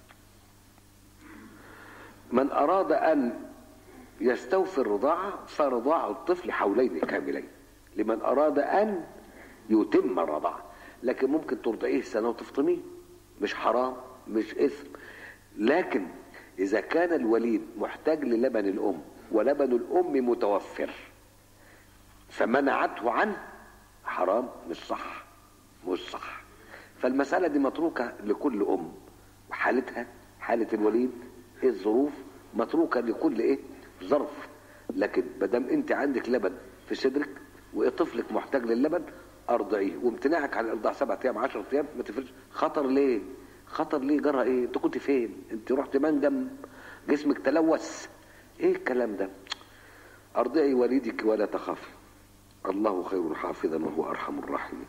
من أراد أن يستوفي الرضاعة فرضاع الطفل حولين كاملين لمن أراد أن يتم الرضاعة لكن ممكن ترضعيه سنة وتفطميه مش حرام مش إثم لكن إذا كان الوليد محتاج للبن الأم ولبن الأم متوفر فمنعته عنه حرام مش صح مش صح فالمسألة دي متروكة لكل أم وحالتها حالة الوليد ايه الظروف متروكه لكل ايه ظرف لكن ما دام انت عندك لبن في صدرك وطفلك محتاج للبن ارضعيه وامتناعك عن الارضاع سبعة ايام 10 ايام ما تفرقش خطر ليه خطر ليه جرى ايه انت كنت فين انت رحت منجم جسمك تلوث ايه الكلام ده ارضعي وليدك ولا تخافي الله خير حافظا وهو ارحم الراحمين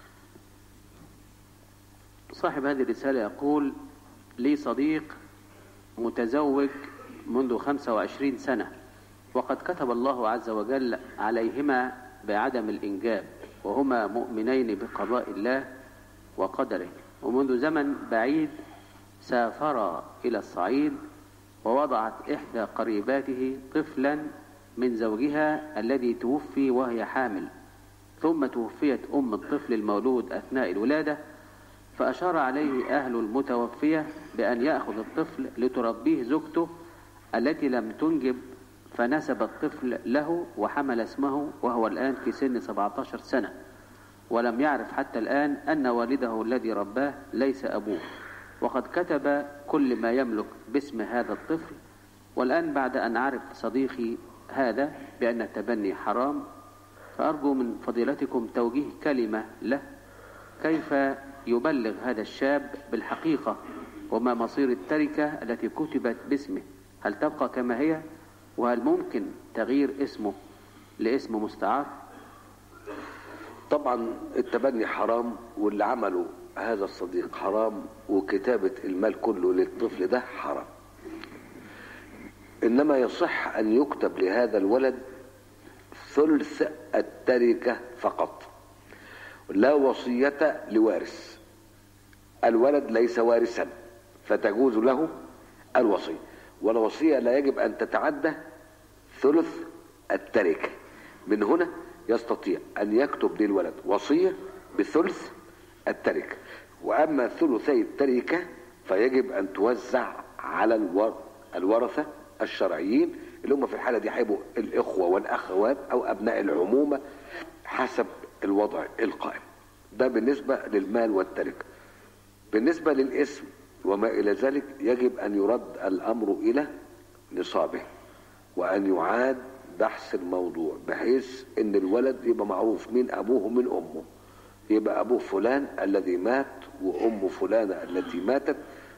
صاحب هذه الرسالة يقول لي صديق متزوج منذ 25 سنة وقد كتب الله عز وجل عليهما بعدم الإنجاب وهما مؤمنين بقضاء الله وقدره ومنذ زمن بعيد سافرا إلى الصعيد ووضعت إحدى قريباته طفلا من زوجها الذي توفي وهي حامل ثم توفيت أم الطفل المولود أثناء الولادة فأشار عليه أهل المتوفية بأن يأخذ الطفل لتربيه زوجته التي لم تنجب فنسب الطفل له وحمل اسمه وهو الآن في سن 17 سنة ولم يعرف حتى الآن أن والده الذي رباه ليس أبوه وقد كتب كل ما يملك باسم هذا الطفل والآن بعد أن عرف صديقي هذا بأن التبني حرام فأرجو من فضيلتكم توجيه كلمة له كيف يبلغ هذا الشاب بالحقيقة وما مصير التركة التي كتبت باسمه هل تبقى كما هي وهل ممكن تغيير اسمه لاسم مستعار طبعا التبني حرام واللي عمله هذا الصديق حرام وكتابة المال كله للطفل ده حرام انما يصح ان يكتب لهذا الولد ثلث التركة فقط لا وصية لوارث الولد ليس وارثا فتجوز له الوصية والوصية لا يجب أن تتعدى ثلث التركة من هنا يستطيع أن يكتب للولد وصية بثلث التركة وأما ثلثي التركة فيجب أن توزع على الور... الورثة الشرعيين اللي هم في الحالة دي هيبقوا الإخوة والأخوات أو أبناء العمومة حسب الوضع القائم ده بالنسبة للمال والتركة بالنسبة للاسم وما إلى ذلك يجب أن يرد الأمر إلى نصابه وأن يعاد بحث الموضوع بحيث أن الولد يبقى معروف مين أبوه ومين أمه يبقى أبوه فلان الذي مات وأم فلانة التي ماتت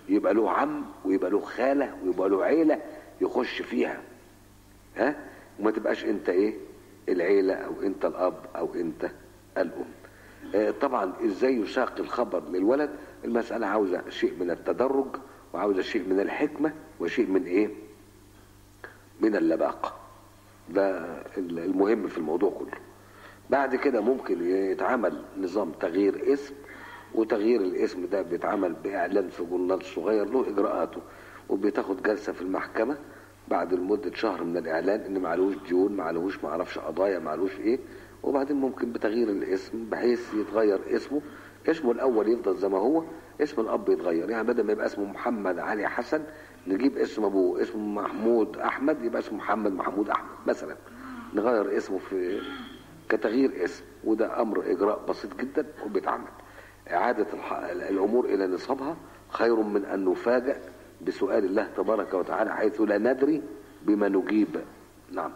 يبقى له عم ويبقى له خاله ويبقى له عيله يخش فيها ها وما تبقاش انت ايه العيله او انت الاب او انت الام آه طبعا ازاي يساق الخبر للولد المساله عاوزه شيء من التدرج وعاوزه شيء من الحكمه وشيء من ايه من اللباقه ده المهم في الموضوع كله بعد كده ممكن يتعمل نظام تغيير اسم وتغيير الاسم ده بيتعمل باعلان في جورنال صغير له اجراءاته وبتاخد جلسه في المحكمه بعد لمده شهر من الاعلان ان معلوش ديون معلوش معرفش قضايا معلوش ايه وبعدين ممكن بتغيير الاسم بحيث يتغير اسمه اسمه الاول يفضل زي ما هو اسم الاب يتغير يعني بدل ما يبقى اسمه محمد علي حسن نجيب اسم ابوه اسمه محمود احمد يبقى اسمه محمد محمود احمد مثلا نغير اسمه في كتغيير اسم وده امر اجراء بسيط جدا وبيتعمل اعاده الامور الى نصابها خير من ان نفاجئ بسؤال الله تبارك وتعالى حيث لا ندري بما نجيب نعم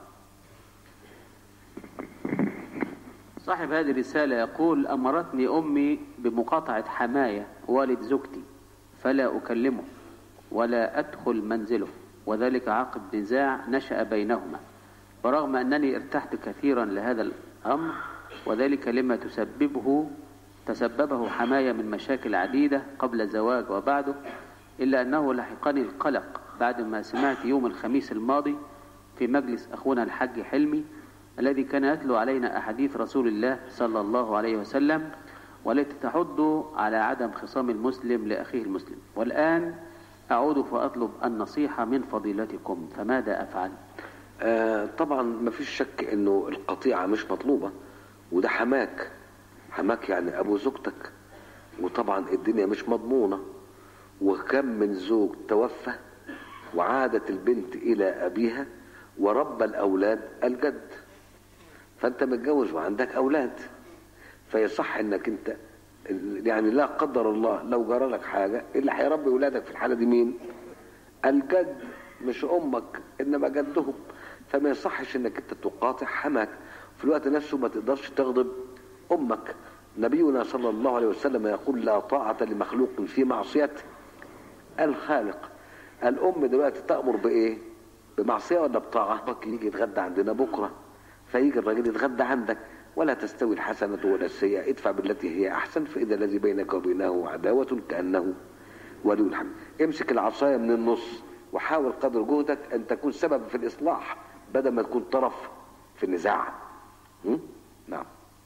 صاحب هذه الرسالة يقول أمرتني أمي بمقاطعة حماية والد زوجتي فلا أكلمه ولا أدخل منزله وذلك عقب نزاع نشأ بينهما ورغم أنني ارتحت كثيرا لهذا الأمر وذلك لما تسببه تسببه حماية من مشاكل عديدة قبل الزواج وبعده إلا أنه لحقني القلق بعد ما سمعت يوم الخميس الماضي في مجلس أخونا الحاج حلمي الذي كان يتلو علينا أحاديث رسول الله صلى الله عليه وسلم والتي تحض على عدم خصام المسلم لأخيه المسلم والآن أعود فأطلب النصيحة من فضيلتكم فماذا أفعل آه طبعا ما فيش شك انه القطيعة مش مطلوبة وده حماك حماك يعني ابو زوجتك وطبعا الدنيا مش مضمونة وكم من زوج توفى وعادت البنت الى ابيها ورب الاولاد الجد فانت متجوز وعندك اولاد فيصح انك انت يعني لا قدر الله لو جرى لك حاجه اللي هيربي اولادك في الحاله دي مين الجد مش امك انما جدهم فما يصحش انك انت تقاطع حماك في الوقت نفسه ما تقدرش تغضب امك نبينا صلى الله عليه وسلم يقول لا طاعة لمخلوق في معصية الخالق الام دلوقتي تأمر بايه بمعصية ولا بطاعة بك يجي يتغدى عندنا بكرة فيجي الراجل يتغدى عندك ولا تستوي الحسنة ولا السيئة ادفع بالتي هي أحسن فإذا الذي بينك وبينه عداوة كأنه ولي الحمد امسك العصاية من النص وحاول قدر جهدك أن تكون سبب في الإصلاح بدل ما تكون طرف في النزاع م? نعم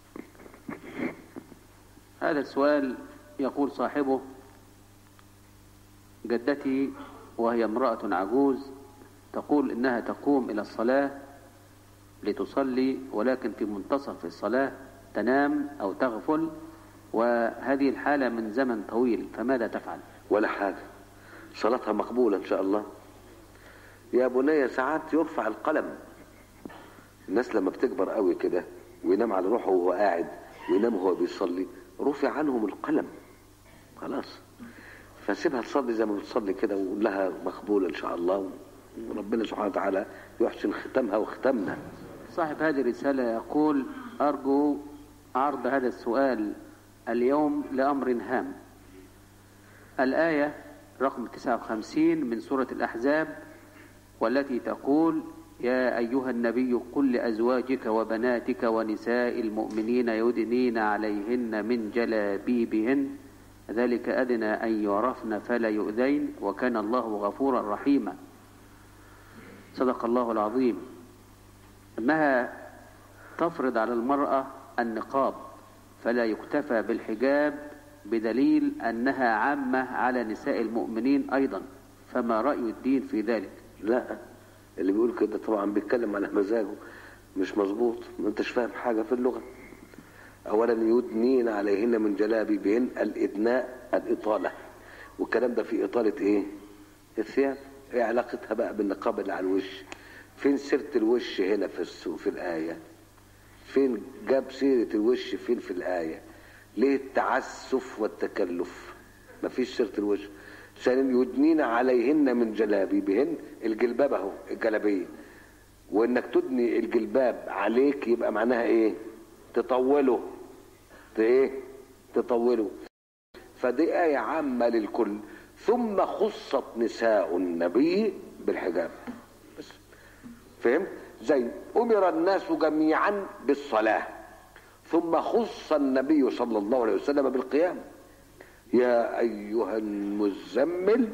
هذا السؤال يقول صاحبه جدتي وهي امرأة عجوز تقول إنها تقوم إلى الصلاة لتصلي ولكن في منتصف الصلاة تنام أو تغفل وهذه الحالة من زمن طويل فماذا تفعل ولا حاجة صلاتها مقبولة إن شاء الله يا بني ساعات يرفع القلم الناس لما بتكبر قوي كده وينام على روحه وهو قاعد وينام وهو بيصلي رفع عنهم القلم خلاص فسيبها تصلي زي ما بتصلي كده وقول لها مقبولة إن شاء الله وربنا سبحانه وتعالى يحسن ختامها وختامنا صاحب هذه الرسالة يقول أرجو عرض هذا السؤال اليوم لأمر هام الآية رقم 59 من سورة الأحزاب والتي تقول يا أيها النبي قل لأزواجك وبناتك ونساء المؤمنين يدنين عليهن من جلابيبهن ذلك أدنى أن يعرفن فلا يؤذين وكان الله غفورا رحيما صدق الله العظيم أنها تفرض على المرأة النقاب فلا يكتفى بالحجاب بدليل أنها عامة على نساء المؤمنين أيضا فما رأي الدين في ذلك لا اللي بيقول كده طبعا بيتكلم على مزاجه مش مظبوط ما انتش فاهم حاجة في اللغة اولا يدنين عليهن من جلابيبهن الادناء الاطالة والكلام ده في اطالة ايه الثياب ايه علاقتها بقى بالنقاب اللي على الوش فين سيرة الوش هنا في السوق في الآية فين جاب سيرة الوش فين في الآية ليه التعسف والتكلف مفيش سيرة الوش ثانيا يدنين عليهن من جلابيبهن الجلباب اهو الجلابيه وانك تدني الجلباب عليك يبقى معناها ايه تطوله ايه تطوله فدي آية عامة للكل ثم خصت نساء النبي بالحجاب بس فهمت زي امر الناس جميعا بالصلاه ثم خص النبي صلى الله عليه وسلم بالقيام يا ايها المزمل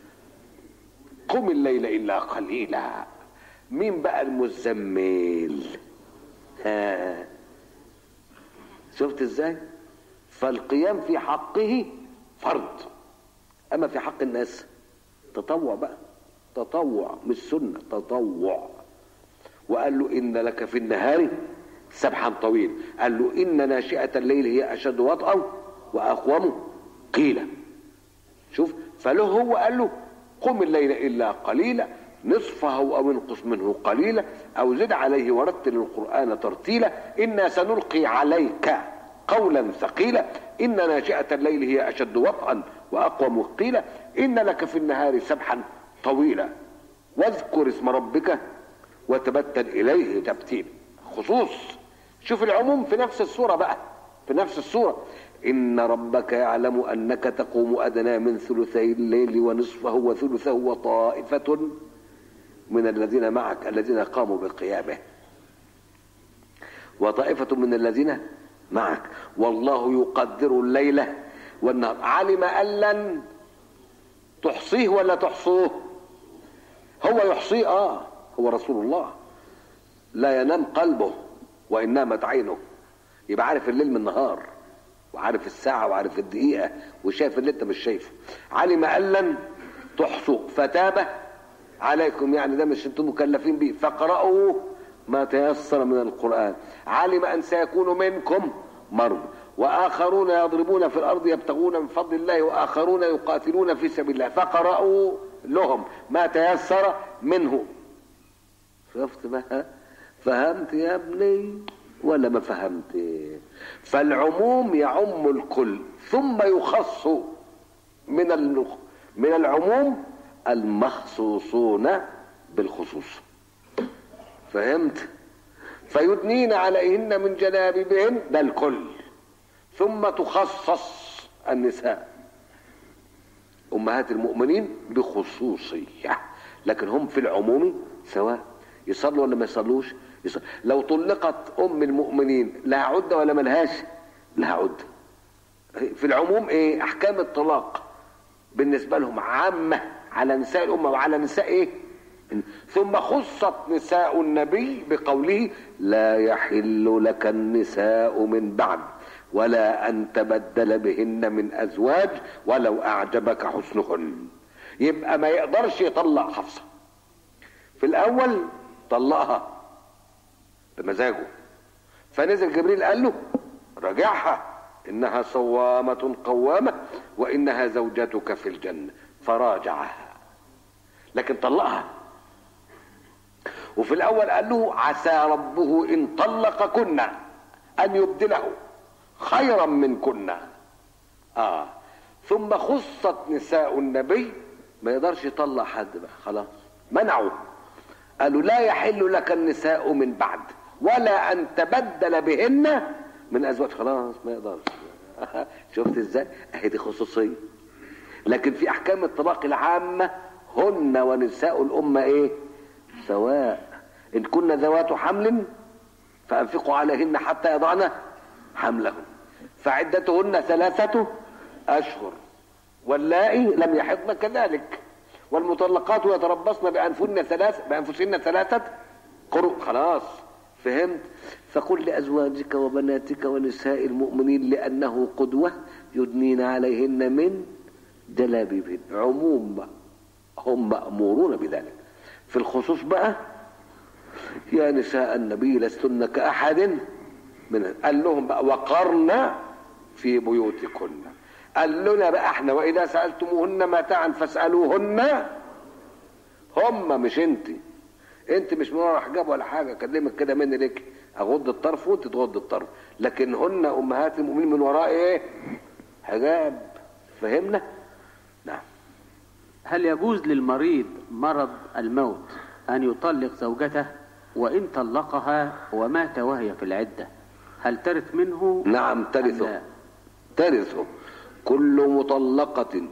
قم الليل الا قليلا مين بقى المزمل ها شفت ازاي فالقيام في حقه فرض اما في حق الناس تطوع بقى تطوع مش سنه تطوع وقال له ان لك في النهار سبحا طويل قال له ان ناشئه الليل هي اشد وطئا واقوم قيلا شوف فله هو قال له قم الليل الا قليلا نصفه او انقص منه قليلا او زد عليه ورتل القران ترتيلا انا سنلقي عليك قولا ثقيلا ان ناشئه الليل هي اشد وطئا واقوم قيلا ان لك في النهار سبحا طويلا واذكر اسم ربك وتبتل اليه تبتيلا خصوص شوف العموم في نفس الصوره بقى في نفس الصوره ان ربك يعلم انك تقوم ادنى من ثلثي الليل ونصفه وثلثه وطائفه من الذين معك الذين قاموا بقيامه وطائفه من الذين معك والله يقدر الليل والنهار علم ان لن تحصيه ولا تحصوه هو يحصيه اه هو رسول الله لا ينام قلبه وان نامت عينه يبقى عارف الليل من النهار وعارف الساعة وعارف الدقيقة وشايف اللي انت مش شايفه علم ان لن تحصوا فتاب عليكم يعني ده مش انتم مكلفين بيه فاقرأوا ما تيسر من القرآن علم ان سيكون منكم مرض واخرون يضربون في الارض يبتغون من فضل الله واخرون يقاتلون في سبيل الله فقرأوا لهم ما تيسر منه شفت بقى فهمت يا ابني ولا ما فهمت فالعموم يعم الكل ثم يخص من المخ من العموم المخصوصون بالخصوص فهمت فيدنين عليهن من جلابيبهن ده الكل ثم تخصص النساء امهات المؤمنين بخصوصيه لكن هم في العموم سواء يصلوا ولا ما يصلوش يصلوا. لو طلقت ام المؤمنين لها عده ولا ملهاش لها عده في العموم ايه احكام الطلاق بالنسبه لهم عامه على نساء الامه وعلى نساء ايه ثم خصت نساء النبي بقوله لا يحل لك النساء من بعد ولا ان تبدل بهن من ازواج ولو اعجبك حسنهن يبقى ما يقدرش يطلق حفصه في الاول طلقها بمزاجه فنزل جبريل قال له راجعها انها صوامة قوامة وانها زوجتك في الجنة فراجعها لكن طلقها وفي الاول قال له عسى ربه ان طلقكن ان يبدله خيرا منكن اه ثم خصت نساء النبي ما يقدرش يطلق حد بقى خلاص منعوا قالوا لا يحل لك النساء من بعد ولا ان تبدل بهن من ازواج خلاص ما يقدرش شفت ازاي اهي دي خصوصيه لكن في احكام الطلاق العامه هن ونساء الامه ايه سواء ان كن ذوات حمل فانفقوا عليهن حتى يضعن حملهن فعدتهن ثلاثه اشهر واللائي لم يحضن كذلك والمطلقات يتربصن بانفسهن ثلاث بانفسهن ثلاثه قروء خلاص فهمت فقل لازواجك وبناتك ونساء المؤمنين لانه قدوه يدنين عليهن من جلابيبهن عموم هم مامورون بذلك في الخصوص بقى يا نساء النبي لستن كاحد من قال لهم بقى وقرن في بيوتكن قال لنا بقى احنا واذا سالتموهن متاعا فاسالوهن هم مش انت انت مش من ورا حجاب ولا حاجه اكلمك كده مني لك اغض الطرف وانت تغض الطرف لكن هن امهات المؤمنين من وراء ايه حجاب فهمنا نعم هل يجوز للمريض مرض الموت أن يطلق زوجته وإن طلقها ومات وهي في العدة هل ترث منه نعم أم ترثه لا؟ ترثه كل مطلقة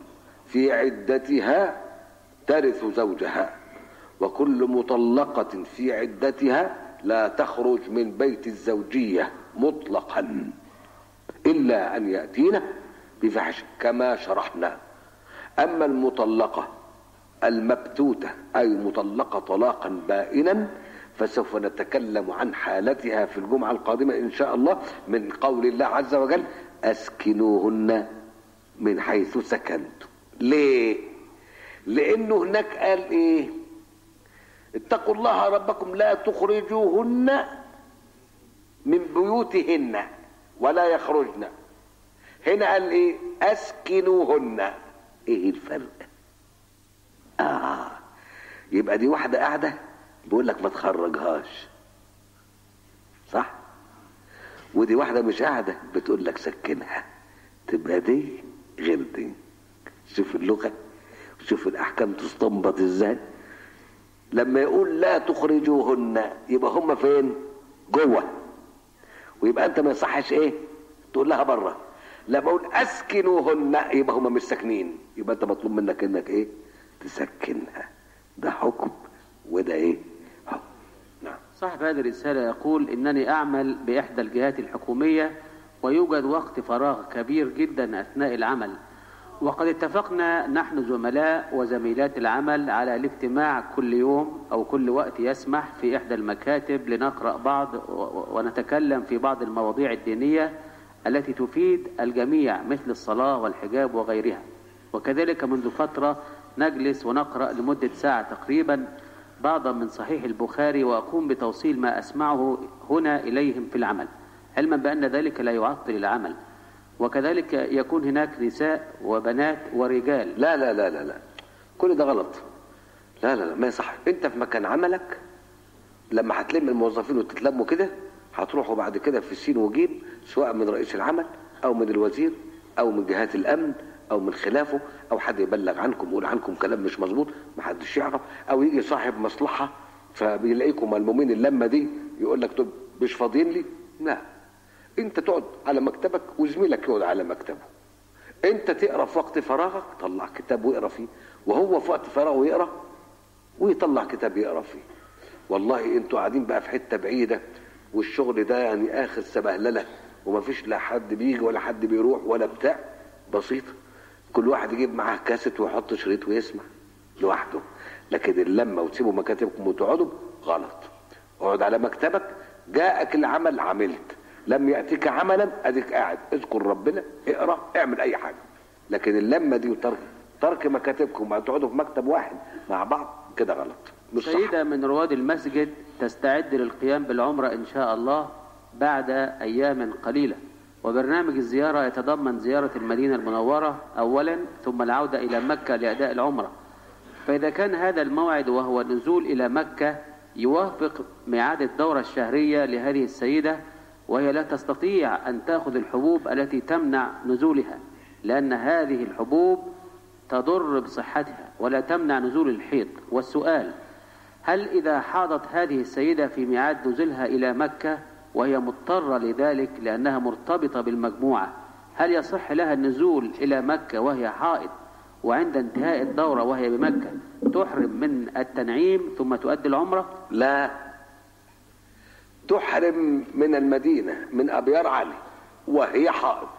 في عدتها ترث زوجها وكل مطلقة في عدتها لا تخرج من بيت الزوجية مطلقا إلا أن يأتينا بفحش كما شرحنا أما المطلقة المبتوتة أي مطلقة طلاقا بائنا فسوف نتكلم عن حالتها في الجمعة القادمة إن شاء الله من قول الله عز وجل أسكنوهن من حيث سكنتم ليه لأنه هناك قال إيه اتقوا الله ربكم لا تخرجوهن من بيوتهن ولا يخرجن هنا قال ايه اسكنوهن ايه الفرق اه يبقى دي واحدة قاعدة بيقول لك ما تخرجهاش صح ودي واحدة مش قاعدة بتقول لك سكنها تبقى دي غير دي شوف اللغة شوف الأحكام تستنبط ازاي لما يقول لا تخرجوهن يبقى هم فين جوه ويبقى انت ما يصحش ايه تقول لها بره لما اقول اسكنوهن يبقى هم مش ساكنين يبقى انت مطلوب منك انك ايه تسكنها ده حكم وده ايه حكم نعم صاحب هذه الرسالة يقول إنني أعمل بإحدى الجهات الحكومية ويوجد وقت فراغ كبير جدا أثناء العمل وقد اتفقنا نحن زملاء وزميلات العمل على الاجتماع كل يوم أو كل وقت يسمح في إحدى المكاتب لنقرأ بعض و- و- ونتكلم في بعض المواضيع الدينية التي تفيد الجميع مثل الصلاة والحجاب وغيرها وكذلك منذ فترة نجلس ونقرأ لمدة ساعة تقريبا بعضا من صحيح البخاري وأقوم بتوصيل ما أسمعه هنا إليهم في العمل علما بأن ذلك لا يعطل العمل وكذلك يكون هناك نساء وبنات ورجال لا لا لا لا لا كل ده غلط لا لا لا ما يصح انت في مكان عملك لما هتلم الموظفين وتتلموا كده هتروحوا بعد كده في سين وجيم سواء من رئيس العمل او من الوزير او من جهات الامن او من خلافه او حد يبلغ عنكم يقول عنكم كلام مش مظبوط محدش يعرف او يجي صاحب مصلحه فبيلاقيكم ملمومين اللمه دي يقول لك طب مش فاضيين لي لا انت تقعد على مكتبك وزميلك يقعد على مكتبه انت تقرا في وقت فراغك طلع كتاب واقرا فيه وهو في وقت فراغه يقرا ويطلع كتاب يقرا فيه والله انتوا قاعدين بقى في حته بعيده والشغل ده يعني اخر سبهلله ومفيش لا حد بيجي ولا حد بيروح ولا بتاع بسيطه كل واحد يجيب معاه كاسيت ويحط شريط ويسمع لوحده لكن اللمه وتسيبوا مكاتبكم وتقعدوا غلط اقعد على مكتبك جاءك العمل عملت لم ياتيك عملا اديك قاعد اذكر ربنا اقرا اعمل اي حاجه لكن اللمه دي وترك ترك مكاتبكم ما تقعدوا في مكتب واحد مع بعض كده غلط مش صح سيدة من رواد المسجد تستعد للقيام بالعمرة إن شاء الله بعد أيام قليلة وبرنامج الزيارة يتضمن زيارة المدينة المنورة أولا ثم العودة إلى مكة لأداء العمرة فإذا كان هذا الموعد وهو النزول إلى مكة يوافق ميعاد الدورة الشهرية لهذه السيدة وهي لا تستطيع أن تأخذ الحبوب التي تمنع نزولها لأن هذه الحبوب تضر بصحتها ولا تمنع نزول الحيض والسؤال هل إذا حاضت هذه السيدة في ميعاد نزولها إلى مكة وهي مضطرة لذلك لأنها مرتبطة بالمجموعة هل يصح لها النزول إلى مكة وهي حائض وعند انتهاء الدورة وهي بمكة تحرم من التنعيم ثم تؤدي العمرة لا تحرم من المدينة من أبيار علي وهي حائض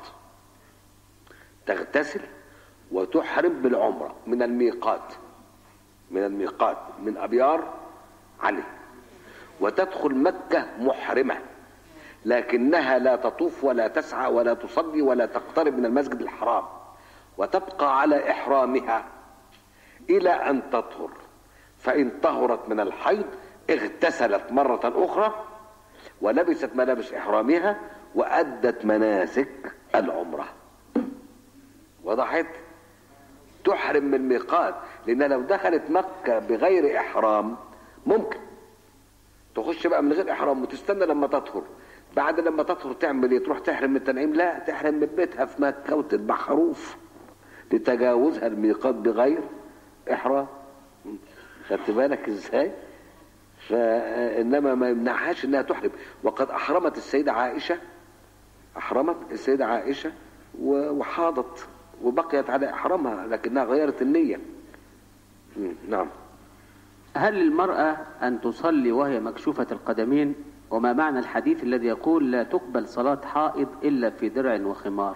تغتسل وتحرم بالعمرة من الميقات من الميقات من أبيار علي وتدخل مكة محرمة لكنها لا تطوف ولا تسعى ولا تصلي ولا تقترب من المسجد الحرام وتبقى على إحرامها إلى أن تطهر فإن طهرت من الحيض اغتسلت مرة أخرى ولبست ملابس إحرامها وأدت مناسك العمرة وضحت تحرم من الميقات لأن لو دخلت مكة بغير إحرام ممكن تخش بقى من غير إحرام وتستنى لما تطهر بعد لما تطهر تعمل ايه تروح تحرم من التنعيم لا تحرم من بيتها في مكة وتذبح خروف لتجاوزها الميقات بغير إحرام خدت بالك ازاي فانما ما يمنعهاش انها تحرم وقد احرمت السيده عائشه احرمت السيده عائشه وحاضت وبقيت على إحرامها لكنها غيرت النية مم، نعم هل للمرأة أن تصلي وهي مكشوفة القدمين وما معنى الحديث الذي يقول لا تقبل صلاة حائض إلا في درع وخمار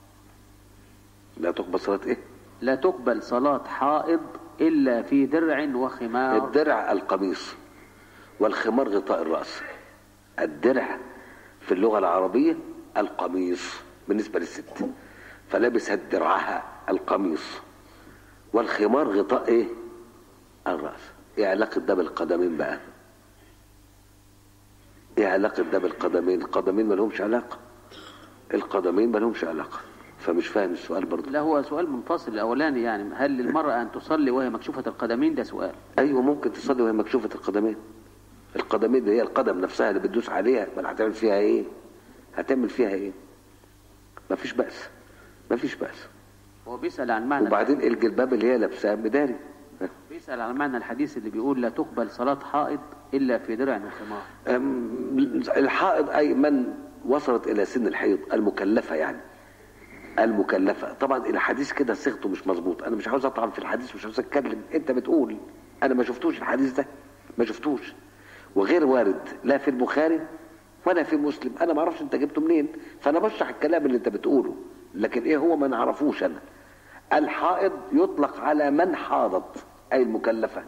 لا تقبل صلاة إيه لا تقبل صلاة حائض إلا في درع وخمار الدرع القميص والخمار غطاء الرأس الدرع في اللغة العربية القميص بالنسبة للست فلبست درعها القميص والخمار غطاء ايه الرأس ايه علاقة ده بالقدمين بقى ايه علاقة ده بالقدمين القدمين ما لهمش علاقة القدمين ما لهمش علاقة فمش فاهم السؤال برضه لا هو سؤال منفصل الأولاني يعني هل للمرأة أن تصلي وهي مكشوفة القدمين ده سؤال ايوه ممكن تصلي وهي مكشوفة القدمين القدمين اللي هي القدم نفسها اللي بتدوس عليها ما هتعمل فيها ايه هتعمل فيها ايه مفيش بأس مفيش بأس هو بيسأل عن معنى وبعدين الجلباب اللي هي لابساه مداري بيسأل عن معنى الحديث اللي بيقول لا تقبل صلاة حائض إلا في درع وخمار أم، الحائض اي من وصلت الى سن الحيض المكلفه يعني المكلفه طبعا الحديث كده صيغته مش مظبوط انا مش عاوز اطعن في الحديث مش عاوز اتكلم انت بتقول انا ما شفتوش الحديث ده ما شفتوش وغير وارد لا في البخاري ولا في مسلم انا ما اعرفش انت جبته منين فانا بشرح الكلام اللي انت بتقوله لكن ايه هو ما نعرفوش انا الحائض يطلق على من حاضت اي المكلفه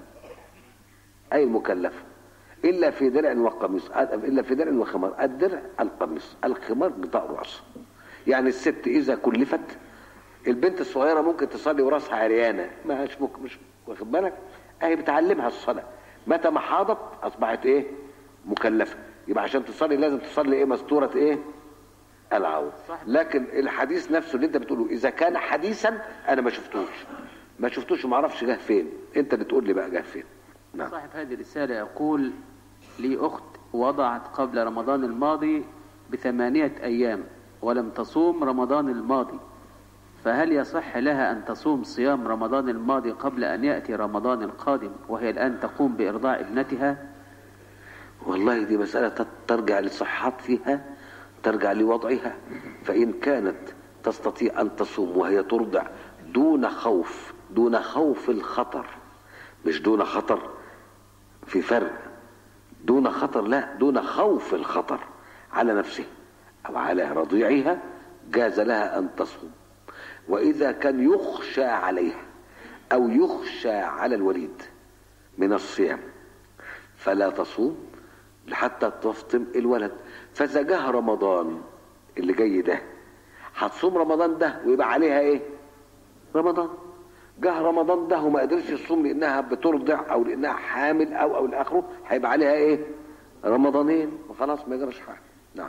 اي المكلفه الا في درع وقميص الا في درع وخمار الدرع القميص الخمار بتاع راس يعني الست اذا كلفت البنت الصغيره ممكن تصلي وراسها عريانه مش ممكن مش واخد بالك اهي بتعلمها الصلاه متى ما حاضت اصبحت ايه مكلفه يبقى عشان تصلي لازم تصلي ايه مستوره ايه العوره صح. لكن الحديث نفسه اللي انت بتقوله اذا كان حديثا انا ما شفتوش ما شفتوش وما اعرفش جه فين انت اللي تقول لي بقى جه فين نعم صاحب هذه الرسالة يقول لي أخت وضعت قبل رمضان الماضي بثمانية أيام ولم تصوم رمضان الماضي فهل يصح لها أن تصوم صيام رمضان الماضي قبل أن يأتي رمضان القادم وهي الآن تقوم بإرضاع ابنتها والله دي مسألة تت- ترجع لصحات فيها ترجع لوضعها فإن كانت تستطيع أن تصوم وهي ترضع دون خوف دون خوف الخطر مش دون خطر في فرق دون خطر لا دون خوف الخطر على نفسها أو على رضيعها جاز لها أن تصوم وإذا كان يخشى عليها أو يخشى على الوليد من الصيام فلا تصوم حتى تفطم الولد فإذا جه رمضان اللي جاي ده هتصوم رمضان ده ويبقى عليها ايه رمضان جه رمضان ده وما قدرش تصوم لانها بترضع او لانها حامل او او لاخره هيبقى عليها ايه رمضانين وخلاص ما يجراش حاجه نعم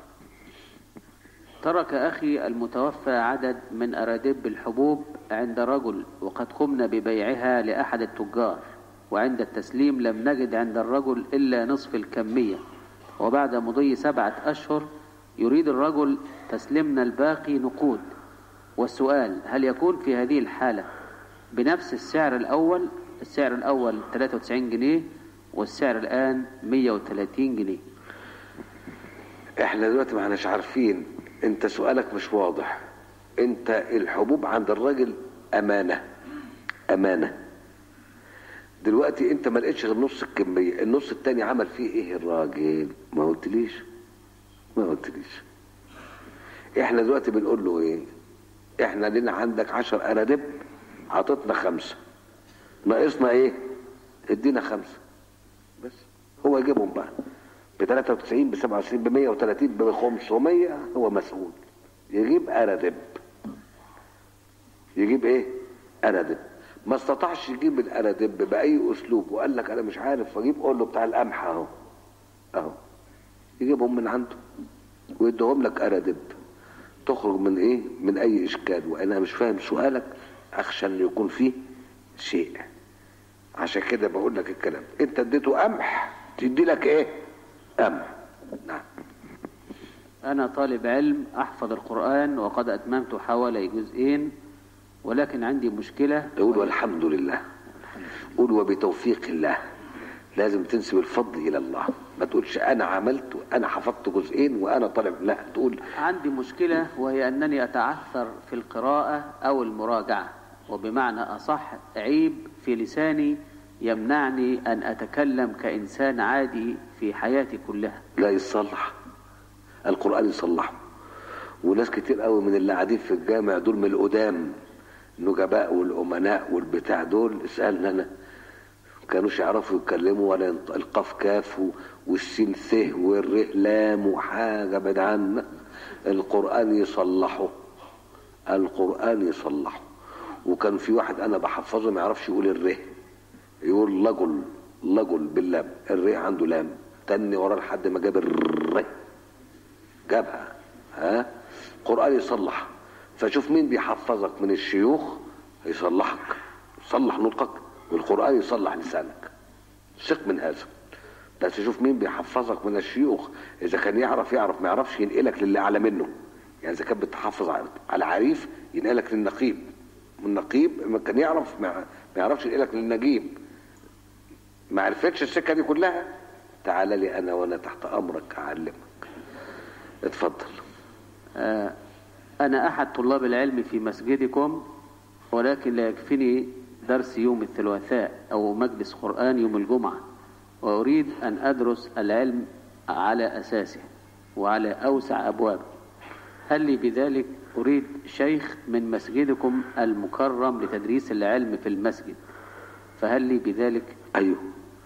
ترك أخي المتوفى عدد من أرادب الحبوب عند رجل وقد قمنا ببيعها لأحد التجار وعند التسليم لم نجد عند الرجل إلا نصف الكمية وبعد مضي سبعة أشهر يريد الرجل تسليمنا الباقي نقود والسؤال هل يكون في هذه الحالة بنفس السعر الأول السعر الأول 93 جنيه والسعر الآن 130 جنيه احنا دلوقتي ما احناش عارفين انت سؤالك مش واضح انت الحبوب عند الراجل امانه امانه دلوقتي انت ما لقيتش غير نص الكميه النص التاني عمل فيه ايه الراجل ما قلتليش ما قلتليش احنا دلوقتي بنقول له ايه احنا لنا عندك عشر اناديب عطتنا خمسه ناقصنا ايه ادينا خمسه بس هو يجيبهم بقى ب 93 ب 27 ب 130 ب 500 هو مسؤول يجيب أردب يجيب ايه أردب ما استطاعش يجيب الأردب بأي أسلوب وقال لك أنا مش عارف وأجيب قول له بتاع القمح أهو أهو يجيبهم من عنده ويديهم لك أردب تخرج من ايه من اي اشكال وانا مش فاهم سؤالك اخشى ان يكون فيه شيء عشان كده بقول لك الكلام انت اديته قمح تدي لك ايه قمح نعم أنا طالب علم أحفظ القرآن وقد أتممت حوالي جزئين ولكن عندي مشكلة تقول والحمد لله قول وبتوفيق الله لازم تنسب الفضل الى الله ما تقولش انا عملت وانا حفظت جزئين وانا طالب لا تقول عندي مشكلة وهي أنني أتعثر في القراءة أو المراجعة وبمعنى أصح عيب في لساني يمنعني أن أتكلم كإنسان عادي في حياتي كلها لا يصلح القرآن يصلحه وناس كتير قوي من اللي قاعدين في الجامع دول من القدام النجباء والأمناء والبتاع دول اسألنا أنا كانوش يعرفوا يتكلموا ولا ينط- القاف كاف و- والسين ث والر لام وحاجة بعد عنا القرآن يصلحه القرآن يصلحه وكان في واحد أنا بحفظه ما يعرفش يقول الره يقول لجل لجل باللام الره عنده لام تاني وراه لحد ما جاب الر جابها ها القرآن يصلح فشوف مين بيحفظك من الشيوخ يصلحك يصلح نطقك والقرآن يصلح لسانك ثق من هذا بس شوف مين بيحفظك من الشيوخ اذا كان يعرف يعرف ما يعرفش ينقلك للي اعلى منه يعني اذا كان بتحفظ على على عريف ينقلك للنقيب والنقيب ما كان يعرف ما ما يعرفش ينقلك للنجيب ما عرفتش السكه دي كلها تعال لي انا وانا تحت امرك اعلمك اتفضل آه، أنا أحد طلاب العلم في مسجدكم ولكن لا يكفيني درس يوم الثلاثاء أو مجلس قرآن يوم الجمعة وأريد أن أدرس العلم على أساسه وعلى أوسع أبوابه هل لي بذلك أريد شيخ من مسجدكم المكرم لتدريس العلم في المسجد فهل لي بذلك ايوه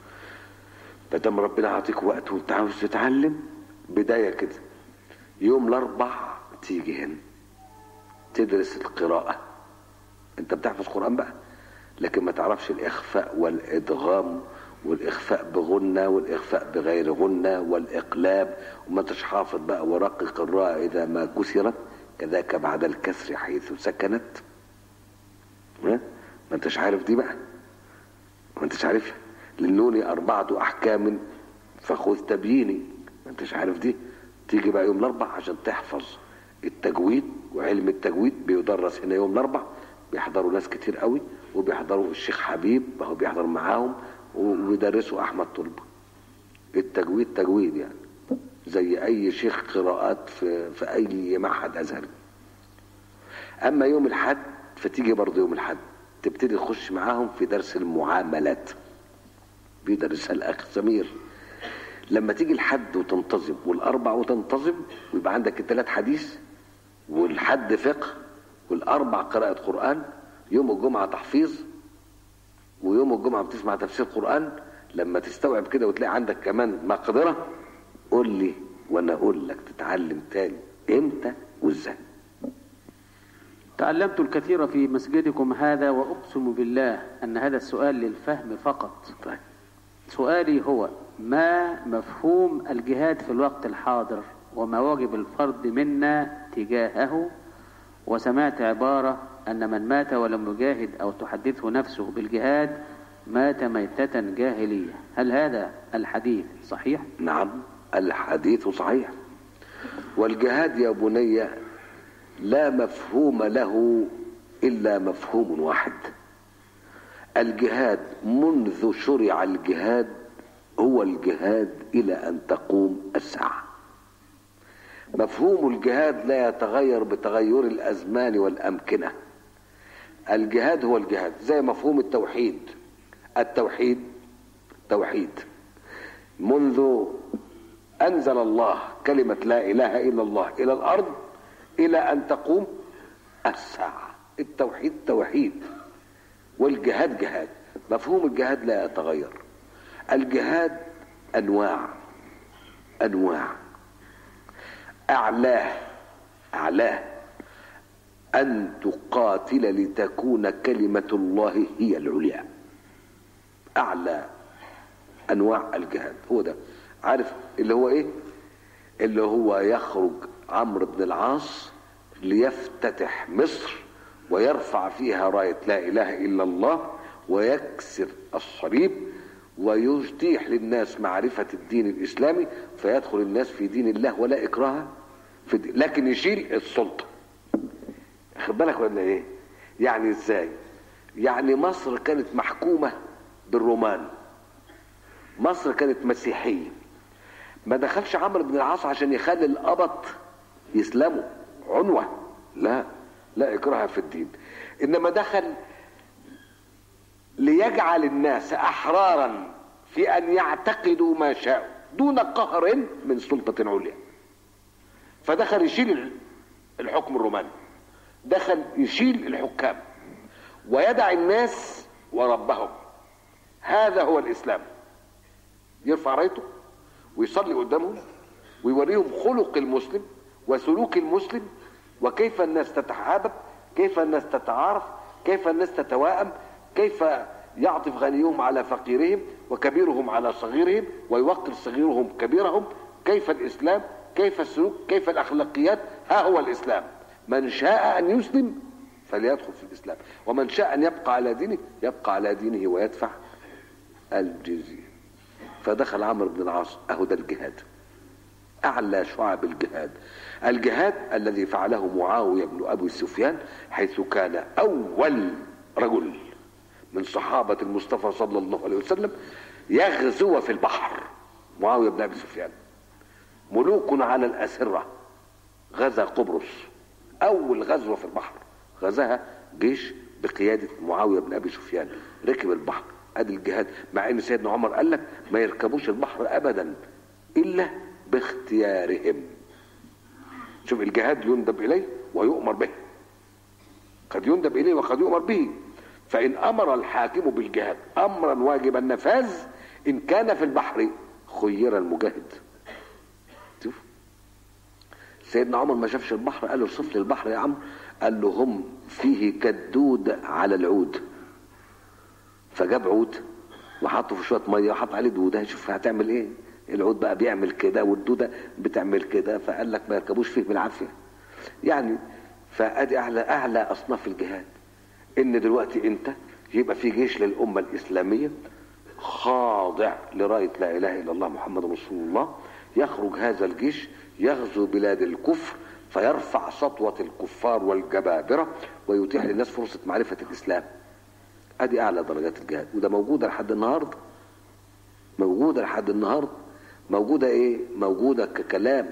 ما دام ربنا عاطيك وقت وانت عاوز تتعلم بدايه كده يوم الاربع تيجي هنا تدرس القراءه انت بتحفظ قران بقى لكن ما تعرفش الاخفاء والادغام والاخفاء بغنه والاخفاء بغير غنه والاقلاب وما انتش حافظ بقى ورقق الراء اذا ما كسرت كذاك بعد الكسر حيث سكنت ها؟ ما انتش عارف دي بقى ما انتش عارفها للنون أربعة أحكام فخذ تبييني ما انتش عارف دي تيجي بقى يوم الأربع عشان تحفظ التجويد وعلم التجويد بيدرس هنا يوم الأربع بيحضروا ناس كتير قوي وبيحضروا الشيخ حبيب هو بيحضر معاهم وبيدرسوا أحمد طلبة التجويد تجويد يعني زي أي شيخ قراءات في, في أي معهد أزهري أما يوم الحد فتيجي برضه يوم الحد تبتدي تخش معاهم في درس المعاملات بيدرسها الاخ سمير لما تيجي الحد وتنتظم والاربع وتنتظم ويبقى عندك الثلاث حديث والحد فقه والاربع قراءة قرآن يوم الجمعة تحفيظ ويوم الجمعة بتسمع تفسير قرآن لما تستوعب كده وتلاقي عندك كمان مقدرة قول لي وانا اقول لك تتعلم تاني امتى وازاي تعلمت الكثير في مسجدكم هذا وأقسم بالله أن هذا السؤال للفهم فقط طيب سؤالي هو ما مفهوم الجهاد في الوقت الحاضر وما واجب الفرد منا تجاهه وسمعت عبارة أن من مات ولم يجاهد أو تحدثه نفسه بالجهاد مات ميتة جاهلية هل هذا الحديث صحيح؟ نعم الحديث صحيح والجهاد يا بني لا مفهوم له الا مفهوم واحد الجهاد منذ شرع الجهاد هو الجهاد الى ان تقوم الساعه مفهوم الجهاد لا يتغير بتغير الازمان والامكنه الجهاد هو الجهاد زي مفهوم التوحيد التوحيد توحيد منذ انزل الله كلمه لا اله الا الله الى الارض الى ان تقوم الساعه التوحيد توحيد والجهاد جهاد مفهوم الجهاد لا يتغير الجهاد انواع انواع اعلاه اعلاه ان تقاتل لتكون كلمه الله هي العليا اعلى انواع الجهاد هو ده عارف اللي هو ايه اللي هو يخرج عمرو بن العاص ليفتتح مصر ويرفع فيها راية لا إله إلا الله ويكسر الصليب ويتيح للناس معرفة الدين الإسلامي فيدخل الناس في دين الله ولا إكراه في الدين لكن يشيل السلطة خد بالك ولا إيه يعني إزاي يعني مصر كانت محكومة بالرومان مصر كانت مسيحية ما دخلش عمرو بن العاص عشان يخلي القبط يسلموا عنوة لا لا إكراه في الدين إنما دخل ليجعل الناس أحرارا في أن يعتقدوا ما شاءوا دون قهر من سلطة عليا فدخل يشيل الحكم الروماني دخل يشيل الحكام ويدع الناس وربهم هذا هو الإسلام يرفع رايته ويصلي قدامهم ويوريهم خلق المسلم وسلوك المسلم وكيف الناس تتحابب كيف الناس تتعارف كيف الناس تتواءم كيف يعطف غنيهم على فقيرهم وكبيرهم على صغيرهم ويوقر صغيرهم كبيرهم كيف الإسلام كيف السلوك كيف الأخلاقيات ها هو الإسلام من شاء أن يسلم فليدخل في الإسلام ومن شاء أن يبقى على دينه يبقى على دينه ويدفع الجزية فدخل عمرو بن العاص أهو ده الجهاد أعلى شعب الجهاد الجهاد الذي فعله معاوية بن أبي سفيان حيث كان أول رجل من صحابة المصطفى صلى الله عليه وسلم يغزو في البحر معاوية بن أبي سفيان ملوك على الأسرة غزا قبرص أول غزوة في البحر غزاها جيش بقيادة معاوية بن أبي سفيان ركب البحر ادي الجهاد مع ان سيدنا عمر قال لك ما يركبوش البحر ابدا الا باختيارهم شوف الجهاد يندب اليه ويؤمر به قد يندب اليه وقد يؤمر به فان امر الحاكم بالجهاد امرا واجب النفاذ ان كان في البحر خير المجاهد شوف سيدنا عمر ما شافش البحر قال له صف لي البحر يا عمرو قال له هم فيه كالدود على العود فجاب عود وحطه في شويه ميه وحط عليه دوده شوف هتعمل ايه العود بقى بيعمل كده والدوده بتعمل كده فقال لك ما يركبوش فيه بالعافيه يعني فادي اعلى اعلى اصناف الجهاد ان دلوقتي انت يبقى في جيش للامه الاسلاميه خاضع لرايه لا اله الا الله محمد رسول الله يخرج هذا الجيش يغزو بلاد الكفر فيرفع سطوه الكفار والجبابره ويتيح للناس فرصه معرفه الاسلام ادي اعلى درجات الجهاد وده موجوده لحد النهارده موجوده لحد النهارده موجوده ايه موجوده ككلام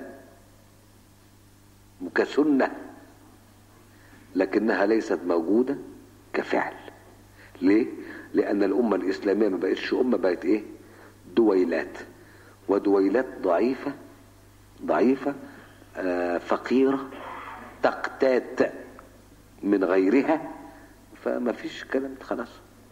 وكسنه لكنها ليست موجوده كفعل ليه لان الامه الاسلاميه ما بقتش امه بقت ايه دويلات ودويلات ضعيفه ضعيفه آه فقيره تقتات من غيرها فما فيش كلام خلاص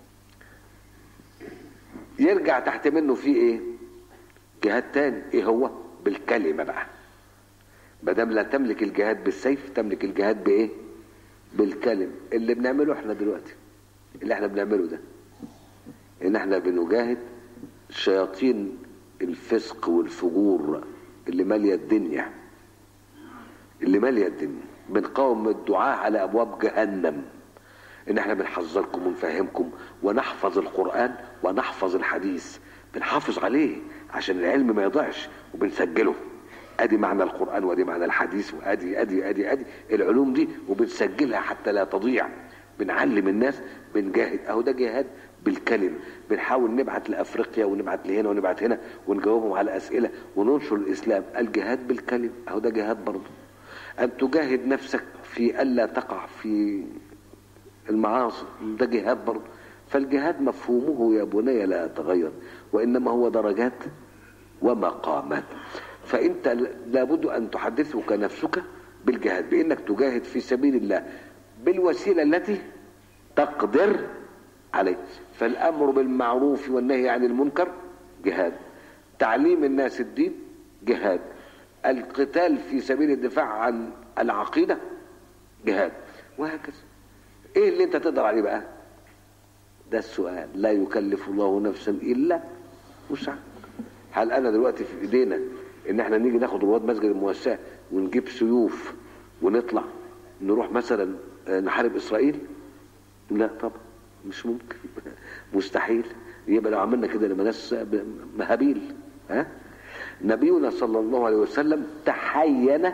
يرجع تحت منه في ايه جهاد تاني ايه هو بالكلمة بقى بدم لا تملك الجهاد بالسيف تملك الجهاد بايه بالكلم اللي بنعمله احنا دلوقتي اللي احنا بنعمله ده ان احنا بنجاهد شياطين الفسق والفجور اللي مالية الدنيا اللي مالية الدنيا بنقاوم الدعاء على ابواب جهنم ان احنا بنحذركم ونفهمكم ونحفظ القرآن ونحفظ الحديث بنحافظ عليه عشان العلم ما يضيعش وبنسجله ادي معنى القرآن وادي معنى الحديث وادي ادي ادي ادي العلوم دي وبنسجلها حتى لا تضيع بنعلم الناس بنجاهد اهو ده جهاد بالكلمة بنحاول نبعت لافريقيا ونبعت لهنا ونبعت هنا ونجاوبهم على اسئلة وننشر الاسلام الجهاد بالكلمة اهو ده جهاد برضه ان تجاهد نفسك في الا تقع في المعاصي ده جهاد برضه فالجهاد مفهومه يا بني لا يتغير وانما هو درجات ومقامات فانت لابد ان تحدثك نفسك بالجهاد بانك تجاهد في سبيل الله بالوسيله التي تقدر عليه فالامر بالمعروف والنهي عن المنكر جهاد تعليم الناس الدين جهاد القتال في سبيل الدفاع عن العقيده جهاد وهكذا ايه اللي انت تقدر عليه بقى ده السؤال لا يكلف الله نفسا الا وسعها هل انا دلوقتي في ايدينا ان احنا نيجي ناخد رواد مسجد الموسعه ونجيب سيوف ونطلع نروح مثلا نحارب اسرائيل لا طبعا مش ممكن مستحيل يبقى لو عملنا كده لما ناس مهابيل ها نبينا صلى الله عليه وسلم تحين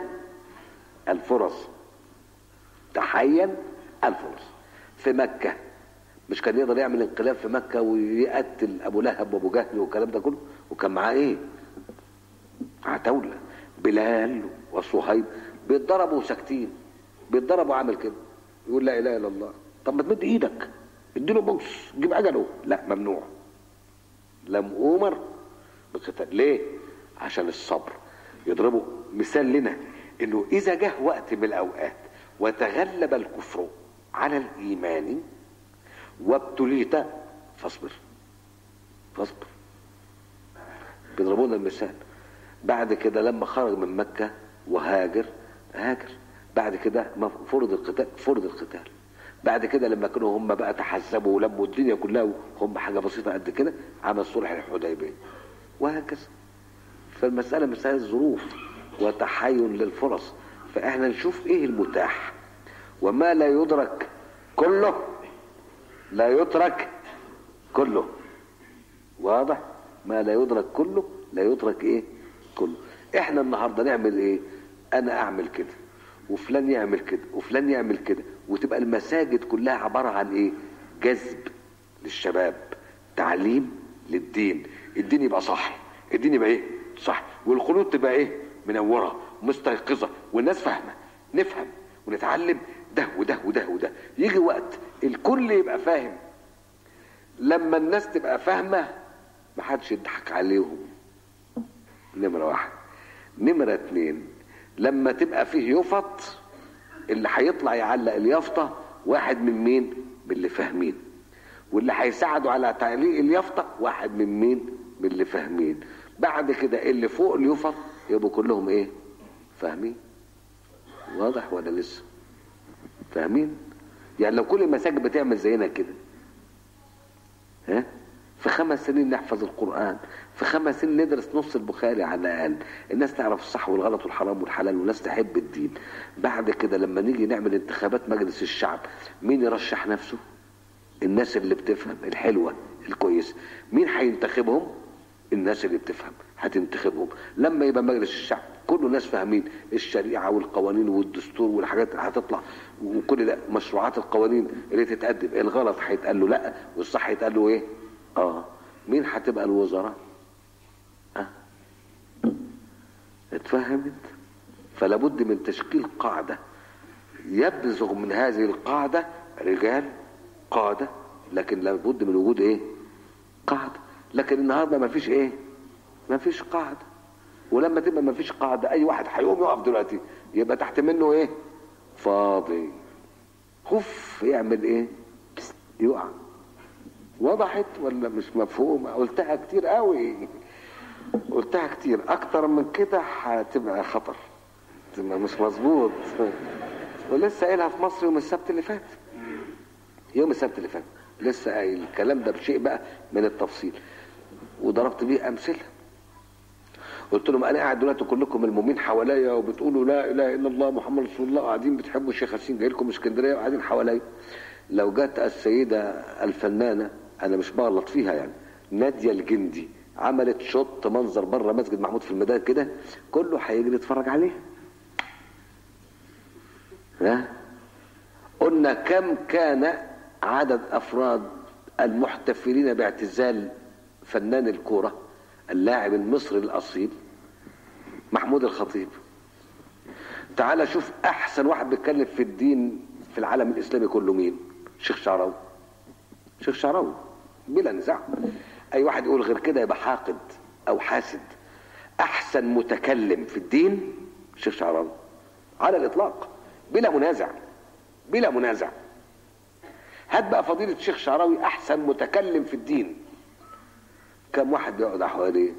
الفرص تحين الفرص في مكة مش كان يقدر يعمل انقلاب في مكة ويقتل ابو لهب وابو جهل والكلام ده كله وكان معاه ايه عتاولة بلال وصهيب بيتضربوا وساكتين بيتضربوا عامل كده يقول لا اله الا الله طب ما تمد ايدك اديله بوكس جيب اجله لا ممنوع لم امر بالقتال ليه عشان الصبر يضربوا مثال لنا انه اذا جه وقت من الاوقات وتغلب الكفر على الايمان وابتليت فاصبر فاصبر بيضربونا المثال بعد كده لما خرج من مكة وهاجر هاجر بعد كده ما فرض القتال فرض القتال بعد كده لما كانوا هم بقى تحزبوا ولموا الدنيا كلها وهم حاجة بسيطة قد كده عمل صلح الحديبية وهكذا فالمسألة مسألة ظروف وتحين للفرص فاحنا نشوف ايه المتاح وما لا يدرك كله لا يترك كله واضح ما لا يدرك كله لا يترك ايه كله احنا النهارده نعمل ايه انا اعمل كده وفلان يعمل كده وفلان يعمل كده وتبقى المساجد كلها عباره عن ايه جذب للشباب تعليم للدين الدين يبقى صح الدين يبقى ايه صح والقلوب تبقى ايه منوره مستيقظه والناس فاهمه نفهم ونتعلم ده وده وده وده يجي وقت الكل يبقى فاهم لما الناس تبقى فاهمه محدش يضحك عليهم نمرة واحد نمرة اتنين لما تبقى فيه يفط اللي هيطلع يعلق اليافطة واحد من مين من اللي فاهمين واللي هيساعدوا على تعليق اليافطة واحد من مين من اللي فاهمين بعد كده اللي فوق اليفط يبقوا كلهم ايه فاهمين واضح ولا لسه فاهمين يعني لو كل المساجد بتعمل زينا كده ها في خمس سنين نحفظ القرآن في خمس سنين ندرس نص البخاري على الأقل الناس تعرف الصح والغلط والحرام والحلال والناس تحب الدين بعد كده لما نيجي نعمل انتخابات مجلس الشعب مين يرشح نفسه الناس اللي بتفهم الحلوة الكويسة مين هينتخبهم الناس اللي بتفهم هتنتخبهم لما يبقى مجلس الشعب كله ناس فاهمين الشريعة والقوانين والدستور والحاجات هتطلع وكل ده مشروعات القوانين اللي تتقدم الغلط هيتقال له لا والصح هيتقال له ايه اه مين هتبقى الوزراء اه اتفهمت فلا بد من تشكيل قاعدة يبزغ من هذه القاعدة رجال قادة لكن لابد من وجود ايه قاعدة لكن النهارده ما فيش ايه ما فيش قاعدة ولما تبقى ما فيش قاعدة اي واحد هيقوم يقف دلوقتي يبقى تحت منه ايه فاضي خف يعمل ايه يقع وضحت ولا مش مفهومة قلتها كتير قوي قلتها كتير اكتر من كده هتبقى خطر تبقى مش مظبوط ولسه قايلها في مصر يوم السبت اللي فات يوم السبت اللي فات لسه قايل الكلام ده بشيء بقى من التفصيل وضربت بيه امثله قلت لهم انا قاعد دلوقتي كلكم المؤمنين حواليا وبتقولوا لا اله الا الله محمد رسول الله قاعدين بتحبوا الشيخ حسين جاي لكم اسكندريه وقاعدين حواليا لو جت السيده الفنانه انا مش بغلط فيها يعني ناديه الجندي عملت شط منظر بره مسجد محمود في الميدان كده كله هيجري يتفرج عليها ها قلنا كم كان عدد افراد المحتفلين باعتزال فنان الكوره اللاعب المصري الاصيل محمود الخطيب تعال شوف احسن واحد بيتكلم في الدين في العالم الاسلامي كله مين شيخ شعراوي شيخ شعراوي بلا نزاع اي واحد يقول غير كده يبقى حاقد او حاسد احسن متكلم في الدين شيخ شعراوي على الاطلاق بلا منازع بلا منازع هات بقى فضيلة الشيخ شعراوي احسن متكلم في الدين كم واحد بيقعد حواليه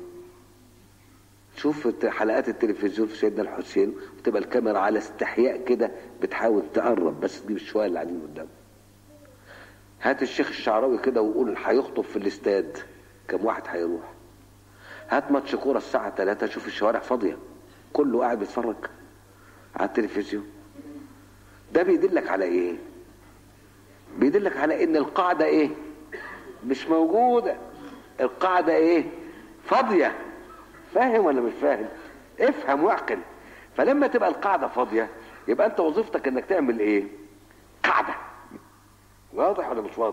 شوف حلقات التلفزيون في سيدنا الحسين وتبقى الكاميرا على استحياء كده بتحاول تقرب بس دي شويه اللي قاعدين قدام هات الشيخ الشعراوي كده وقول هيخطب في الاستاد كم واحد هيروح هات ماتش كوره الساعه 3 شوف الشوارع فاضيه كله قاعد بيتفرج على التلفزيون ده بيدلك على ايه بيدلك على ان القاعده ايه مش موجوده القاعده ايه فاضيه فاهم ولا مش فاهم افهم واعقل فلما تبقى القاعده فاضيه يبقى انت وظيفتك انك تعمل ايه قاعده واضح ولا مش واضح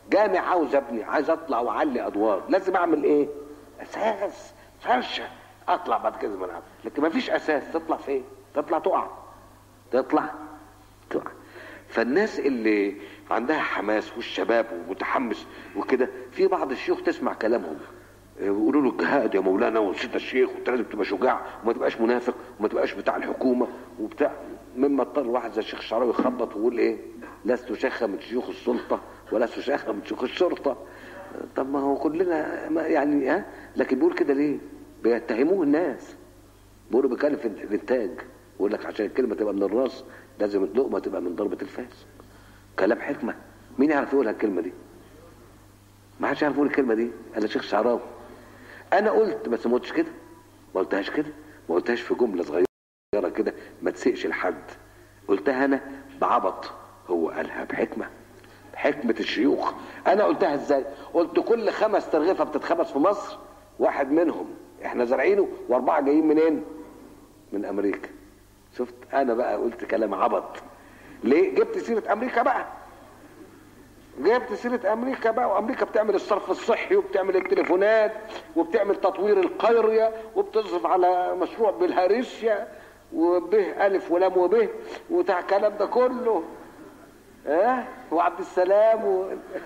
جامع عاوز ابني عايز اطلع واعلي ادوار لازم اعمل ايه اساس فرشه اطلع بعد كده زي ما انا عاوز. لكن ما فيش اساس تطلع فين تطلع تقع تطلع تقع فالناس اللي عندها حماس والشباب ومتحمس وكده في بعض الشيوخ تسمع كلامهم ويقولوا له الجهاد يا مولانا ونسيت الشيخ وانت لازم تبقى شجاع وما تبقاش منافق وما تبقاش بتاع الحكومه وبتاع مما اضطر واحد زي الشيخ الشعراوي يخبط ويقول ايه لست شيخا من شيوخ السلطه ولست شيخا من شيوخ الشرطه طب ما هو كلنا ما يعني ها لكن بيقول كده ليه؟ بيتهموه الناس بيقولوا بيكلف الانتاج يقول لك عشان الكلمه تبقى من الراس لازم اللقمه تبقى من ضربه الفاس كلام حكمه مين يعرف يقولها الكلمه دي؟ ما حدش يعرف يقول الكلمه دي الا شيخ شعراوي انا قلت بس ما قلتش كده ما قلتهاش كده ما قلتهاش في جمله صغيره كده ما تسقش لحد قلتها انا بعبط هو قالها بحكمه بحكمه الشيوخ انا قلتها ازاي قلت كل خمس ترغيفه بتتخبز في مصر واحد منهم احنا زارعينه واربعه جايين منين من امريكا شفت انا بقى قلت كلام عبط ليه جبت سيره امريكا بقى جبت سيرة أمريكا بقى وأمريكا بتعمل الصرف الصحي وبتعمل التليفونات وبتعمل تطوير القرية وبتصرف على مشروع بالهارسيا وبه ألف ولام وبه وبتاع الكلام ده كله اه وعبد السلام و...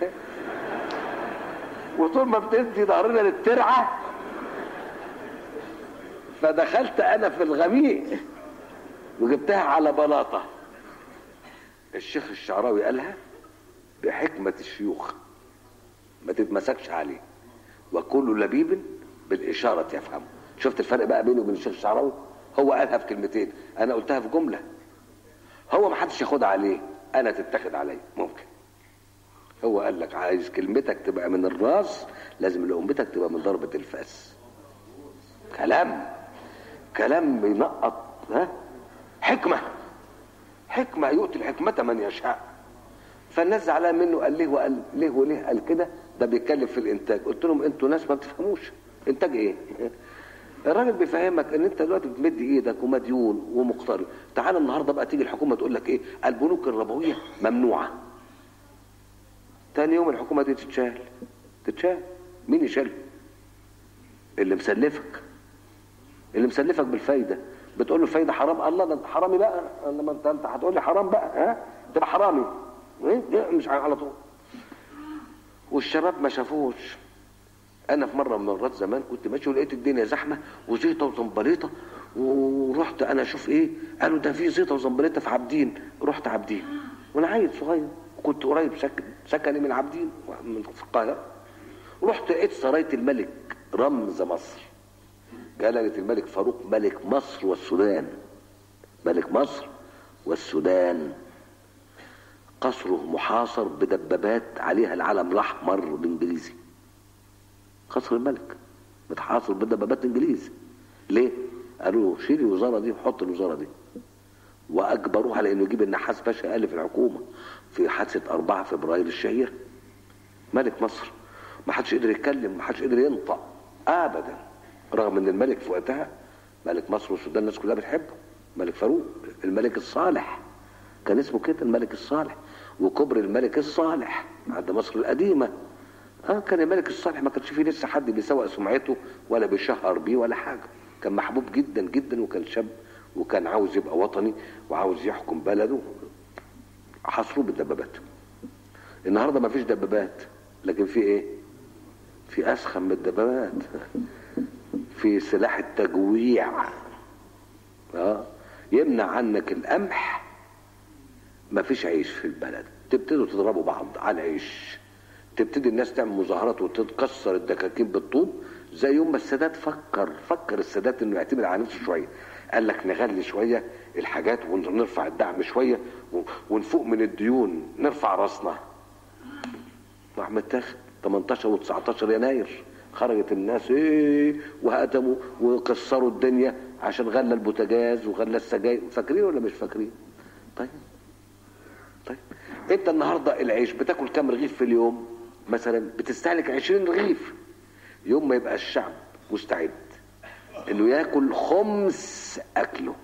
وطول ما بتدي ظهرنا للترعة فدخلت أنا في الغميق وجبتها على بلاطة الشيخ الشعراوي قالها بحكمة الشيوخ ما تتمسكش عليه وكل لبيب بالإشارة يفهمه شفت الفرق بقى بينه وبين الشيخ الشعراوي هو قالها في كلمتين أنا قلتها في جملة هو ما حدش ياخدها عليه أنا تتاخد علي ممكن هو قال لك عايز كلمتك تبقى من الراس لازم لقمتك تبقى من ضربة الفاس كلام كلام بينقط ها حكمة حكمة يؤتي الحكمة من يشاء فالناس زعلان منه قال ليه وقال ليه وليه قال كده ده بيتكلم في الانتاج قلت لهم انتوا ناس ما بتفهموش انتاج ايه الراجل بيفهمك ان انت دلوقتي بتمد ايدك ومديون ومقترض تعال النهارده بقى تيجي الحكومه تقول لك ايه البنوك الربويه ممنوعه تاني يوم الحكومه دي تتشال تتشال مين يشيلها اللي مسلفك اللي مسلفك بالفايده بتقول له الفايده حرام الله ده انت حرامي بقى لما انت انت هتقول لي حرام بقى ها تبقى حرامي ايه مش على طول والشباب ما شافوش انا في مره من المرات زمان كنت ماشي ولقيت الدنيا زحمه وزيطه وزنبليطه ورحت انا اشوف ايه قالوا ده في زيطه وزنبليطه في عابدين رحت عابدين وانا عيل صغير كنت قريب سكن سكني من عابدين من في القاهره رحت لقيت سرايه الملك رمز مصر جلاله الملك فاروق ملك مصر والسودان ملك مصر والسودان قصره محاصر بدبابات عليها العلم الاحمر الانجليزي قصر الملك متحاصر بدبابات انجليزي ليه قالوا له شيل الوزاره دي وحط الوزاره دي واجبروه على انه يجيب النحاس باشا الف الحكومه في حادثه 4 فبراير الشهيره ملك مصر ما حدش قدر يتكلم ما حدش قدر ينطق ابدا رغم ان الملك في وقتها ملك مصر والسودان الناس كلها بتحبه ملك فاروق الملك الصالح كان اسمه كده الملك الصالح وكبر الملك الصالح عند مصر القديمة اه كان الملك الصالح ما كانش فيه لسه حد بيسوق سمعته ولا بيشهر بيه ولا حاجة كان محبوب جدا جدا وكان شاب وكان عاوز يبقى وطني وعاوز يحكم بلده حصروه بالدبابات النهارده ما فيش دبابات لكن في ايه في اسخن من الدبابات في سلاح التجويع اه يمنع عنك القمح ما فيش عيش في البلد تبتدوا تضربوا بعض على العيش تبتدي الناس تعمل مظاهرات وتتكسر الدكاكين بالطوب زي يوم ما السادات فكر فكر السادات انه يعتمد على نفسه شويه قال لك نغلي شويه الحاجات ونرفع الدعم شويه ونفوق من الديون نرفع راسنا راح متاخد 18 و19 يناير خرجت الناس ايه وهتموا وكسروا الدنيا عشان غلى البوتاجاز وغلى السجاير فاكرين ولا مش فاكرين؟ طيب طيب انت النهارده العيش بتاكل كام رغيف في اليوم مثلا بتستهلك 20 رغيف يوم ما يبقى الشعب مستعد انه ياكل خمس اكله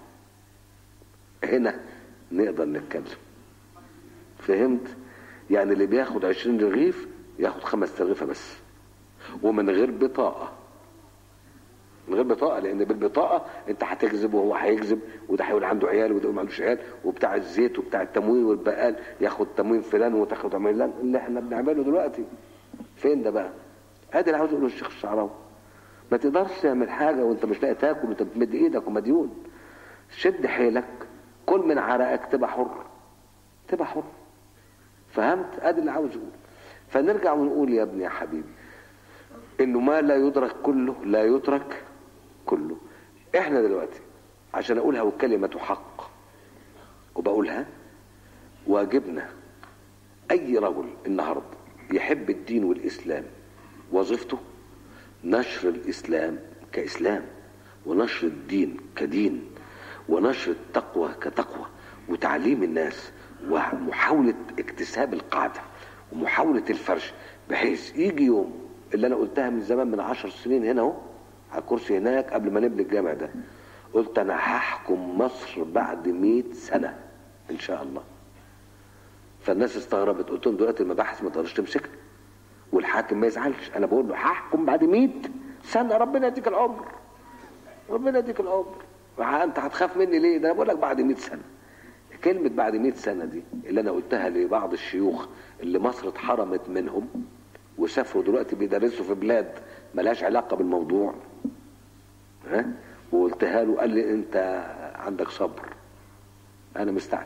هنا نقدر نتكلم فهمت يعني اللي بياخد 20 رغيف ياخد خمس ترغيفه بس ومن غير بطاقه من غير بطاقه لان بالبطاقه انت هتكذب وهو هيكذب وده هيقول عنده عيال وده ما عندوش عيال وبتاع الزيت وبتاع التموين والبقال ياخد تموين فلان وتاخد تموين فلان اللي احنا بنعمله دلوقتي فين ده بقى؟ ادي اللي عاوز يقوله الشيخ الشعراوي ما تقدرش تعمل حاجه وانت مش لاقي تاكل وانت بتمد ايدك ومديون شد حيلك كل من عرقك تبقى حر تبقى حر فهمت ادي اللي عاوز يقول فنرجع ونقول يا ابني يا حبيبي انه ما لا يدرك كله لا يترك كله احنا دلوقتي عشان اقولها وكلمة حق وبقولها واجبنا اي رجل النهارده يحب الدين والاسلام وظيفته نشر الاسلام كاسلام ونشر الدين كدين ونشر التقوى كتقوى وتعليم الناس ومحاولة اكتساب القاعدة ومحاولة الفرش بحيث يجي يوم اللي انا قلتها من زمان من عشر سنين هنا اهو على الكرسي هناك قبل ما نبني الجامع ده قلت انا هحكم مصر بعد مئة سنة ان شاء الله فالناس استغربت قلت لهم دلوقتي المباحث ما تقدرش تمسكها والحاكم ما يزعلش انا بقول له هحكم بعد 100 سنه ربنا يديك العمر ربنا يديك العمر انت هتخاف مني ليه ده انا بقول لك بعد 100 سنه كلمة بعد 100 سنة دي اللي أنا قلتها لبعض الشيوخ اللي مصر اتحرمت منهم وسافروا دلوقتي بيدرسوا في بلاد ملهاش علاقة بالموضوع ها وقلتها له قال لي أنت عندك صبر أنا مستعجل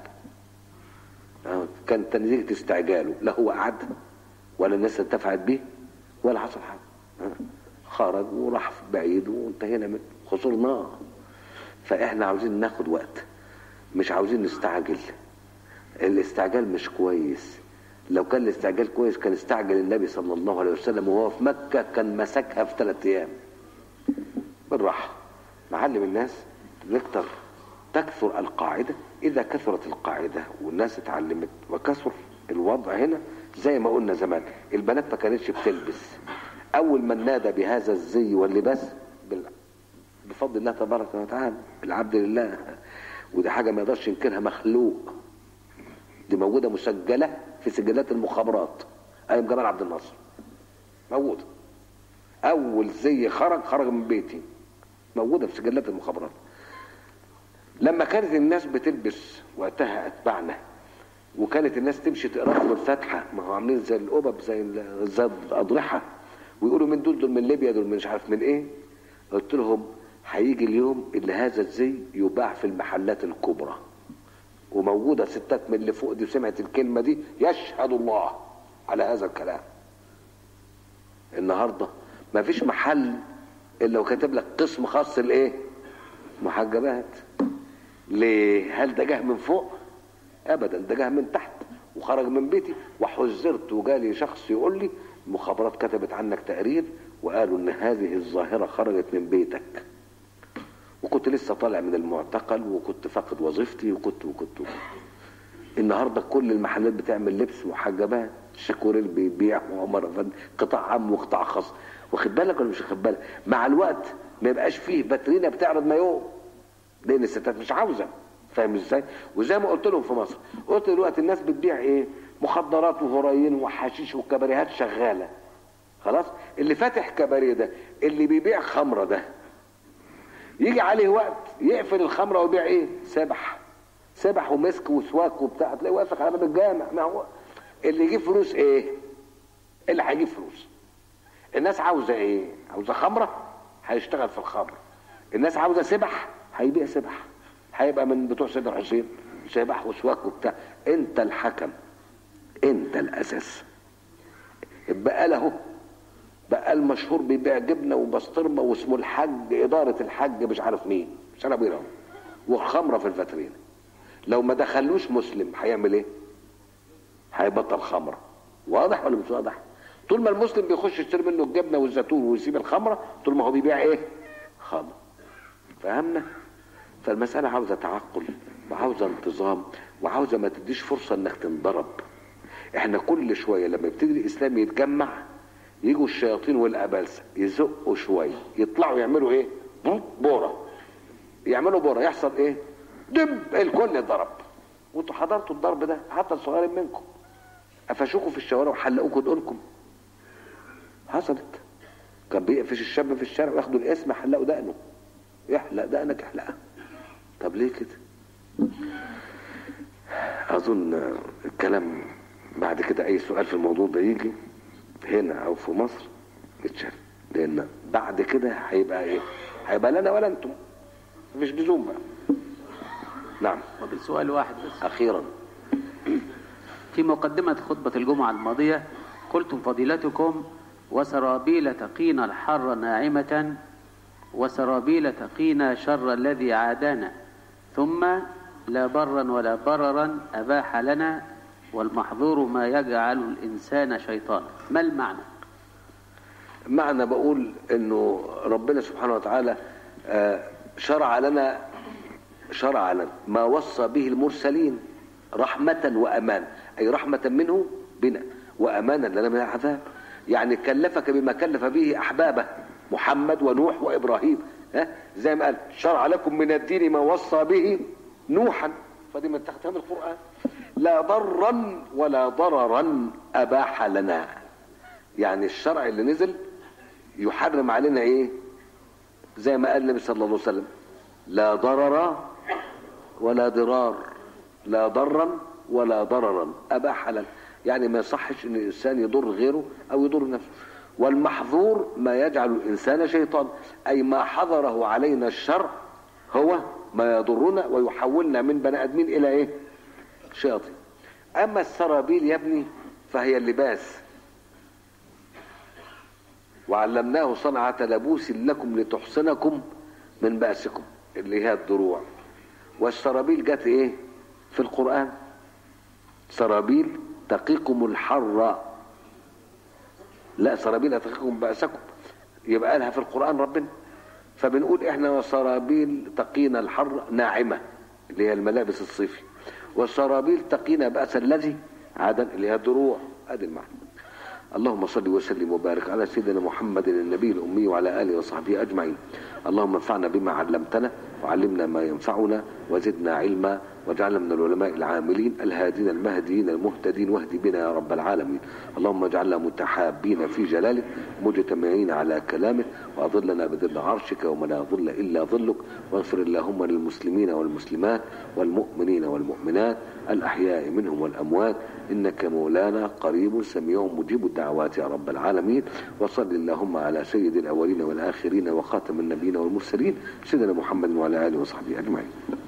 كان نتيجة استعجاله لا هو قعد ولا الناس انتفعت بيه ولا حصل حاجة خرج وراح بعيد وانتهينا منه خسرناه فاحنا عاوزين ناخد وقت مش عاوزين نستعجل الاستعجال مش كويس لو كان الاستعجال كويس كان استعجل النبي صلى الله عليه وسلم وهو في مكة كان مسكها في ثلاث ايام بالراحة معلم الناس نكتر تكثر القاعدة اذا كثرت القاعدة والناس اتعلمت وكثر الوضع هنا زي ما قلنا زمان البنات ما كانتش بتلبس اول من نادى بهذا الزي واللباس بفضل الله تبارك وتعالى العبد لله ودي حاجة ما يقدرش ينكرها مخلوق دي موجودة مسجلة في سجلات المخابرات أيام جمال عبد الناصر موجودة أول زي خرج خرج من بيتي موجودة في سجلات المخابرات لما كانت الناس بتلبس وقتها أتبعنا وكانت الناس تمشي تقرا لهم الفاتحه ما هو عاملين زي القبب زي زي الاضرحه ويقولوا من دول دول من ليبيا دول من مش عارف من ايه قلت لهم هيجي اليوم اللي هذا الزي يباع في المحلات الكبرى وموجودة ستات من اللي فوق دي سمعت الكلمة دي يشهد الله على هذا الكلام النهاردة ما فيش محل الا وكاتب لك قسم خاص لايه محجبات ليه هل ده جه من فوق ابدا ده جه من تحت وخرج من بيتي وحذرت وجالي شخص يقول لي المخابرات كتبت عنك تقرير وقالوا ان هذه الظاهرة خرجت من بيتك وكنت لسه طالع من المعتقل وكنت فاقد وظيفتي وكنت وكنت, وكنت. النهارده كل المحلات بتعمل لبس محجبات شاكوريل بيبيع وعمر افندي قطاع عام وقطاع خاص واخد بالك ولا مش واخد بالك مع الوقت ما يبقاش فيه باترينا بتعرض مايو لان الستات مش عاوزه فاهم ازاي وزي ما قلت لهم في مصر قلت دلوقتي الناس بتبيع ايه مخدرات وهرايين وحشيش وكباريهات شغاله خلاص اللي فاتح كباريه ده اللي بيبيع خمره ده يجي عليه وقت يقفل الخمره ويبيع ايه سبح سبح ومسك وسواك وبتاع تلاقيه واقف على باب الجامع ما هو اللي يجيب فلوس ايه اللي هيجيب فلوس الناس عاوزه ايه عاوزه خمره هيشتغل في الخمر الناس عاوزه سبح هيبيع سبح هيبقى من بتوع سيد الحسين سبح وسواك وبتاع انت الحكم انت الاساس بقى له بقى المشهور بيبيع جبنه وبسطرمه واسمه الحج اداره الحج مش عارف مين مش انا بيرهم وخمره في الفاترين لو ما دخلوش مسلم هيعمل ايه هيبطل خمره واضح ولا مش واضح طول ما المسلم بيخش يشتري منه الجبنه والزيتون ويسيب الخمره طول ما هو بيبيع ايه خمر فهمنا فالمساله عاوزه تعقل وعاوزه انتظام وعاوزه ما تديش فرصه انك تنضرب احنا كل شويه لما يبتدي الاسلام يتجمع يجوا الشياطين والابالسه يزقوا شويه يطلعوا يعملوا ايه بوره يعملوا بوره يحصل ايه دب الكل ضرب وانتوا حضرتوا الضرب ده حتى الصغيرين منكم قفشوكوا في الشوارع وحلقوكوا دقنكم حصلت كان بيقفش الشاب في الشارع وياخدوا الاسم يحلقوا دقنه يحلق دقنك احلقها طب ليه كده اظن الكلام بعد كده اي سؤال في الموضوع ده يجي هنا او في مصر يتشال لان بعد كده هيبقى ايه هيبقى لنا ولا انتم مفيش لزوم بقى نعم وبالسؤال واحد بس اخيرا في مقدمة خطبة الجمعة الماضية قلتم فضيلتكم وسرابيل تقينا الحر ناعمة وسرابيل تقينا شر الذي عادانا ثم لا برا ولا بررا أباح لنا والمحظور ما يجعل الإنسان شيطانا ما المعنى معنى بقول انه ربنا سبحانه وتعالى آه، شرع لنا شرع لنا ما وصى به المرسلين رحمة وأمان أي رحمة منه بنا وأمانا لنا من العذاب يعني كلفك بما كلف به أحبابه محمد ونوح وإبراهيم ها زي ما قال شرع لكم من الدين ما وصى به نوحا فدي من تحتها من القرآن لا ضرا ولا ضررا أباح لنا يعني الشرع اللي نزل يحرم علينا ايه زي ما قال النبي صلى الله عليه وسلم لا ضرر ولا ضرار لا ضرا ولا ضررا اباح لنا يعني ما يصحش ان الانسان يضر غيره او يضر نفسه والمحظور ما يجعل الانسان شيطان اي ما حضره علينا الشرع هو ما يضرنا ويحولنا من بني ادمين الى ايه شياطين اما السرابيل يا ابني فهي اللباس وعلمناه صنعة لبوس لكم لتحصنكم من بأسكم اللي هي الدروع والسرابيل جت ايه في القرآن سرابيل تقيكم الحر لا سرابيل تقيكم بأسكم يبقى لها في القرآن ربنا فبنقول احنا وسرابيل تقينا الحر ناعمة اللي هي الملابس الصيفي والسرابيل تقينا بأس الذي عادا اللي هي الدروع ادي المعنى اللهم صل وسلم وبارك على سيدنا محمد النبي الأمي وعلى آله وصحبه أجمعين اللهم انفعنا بما علمتنا وعلمنا ما ينفعنا وزدنا علما واجعلنا من العلماء العاملين الهادين المهديين المهتدين واهد بنا يا رب العالمين اللهم اجعلنا متحابين في جلالك مجتمعين على كلامك واظلنا بظل عرشك وما لا ظل الا ظلك واغفر اللهم للمسلمين والمسلمات والمؤمنين والمؤمنات الاحياء منهم والاموات انك مولانا قريب سميع مجيب الدعوات يا رب العالمين وصل اللهم على سيد الاولين والاخرين وخاتم النبيين والمرسلين سيدنا محمد وعلى اله وصحبه اجمعين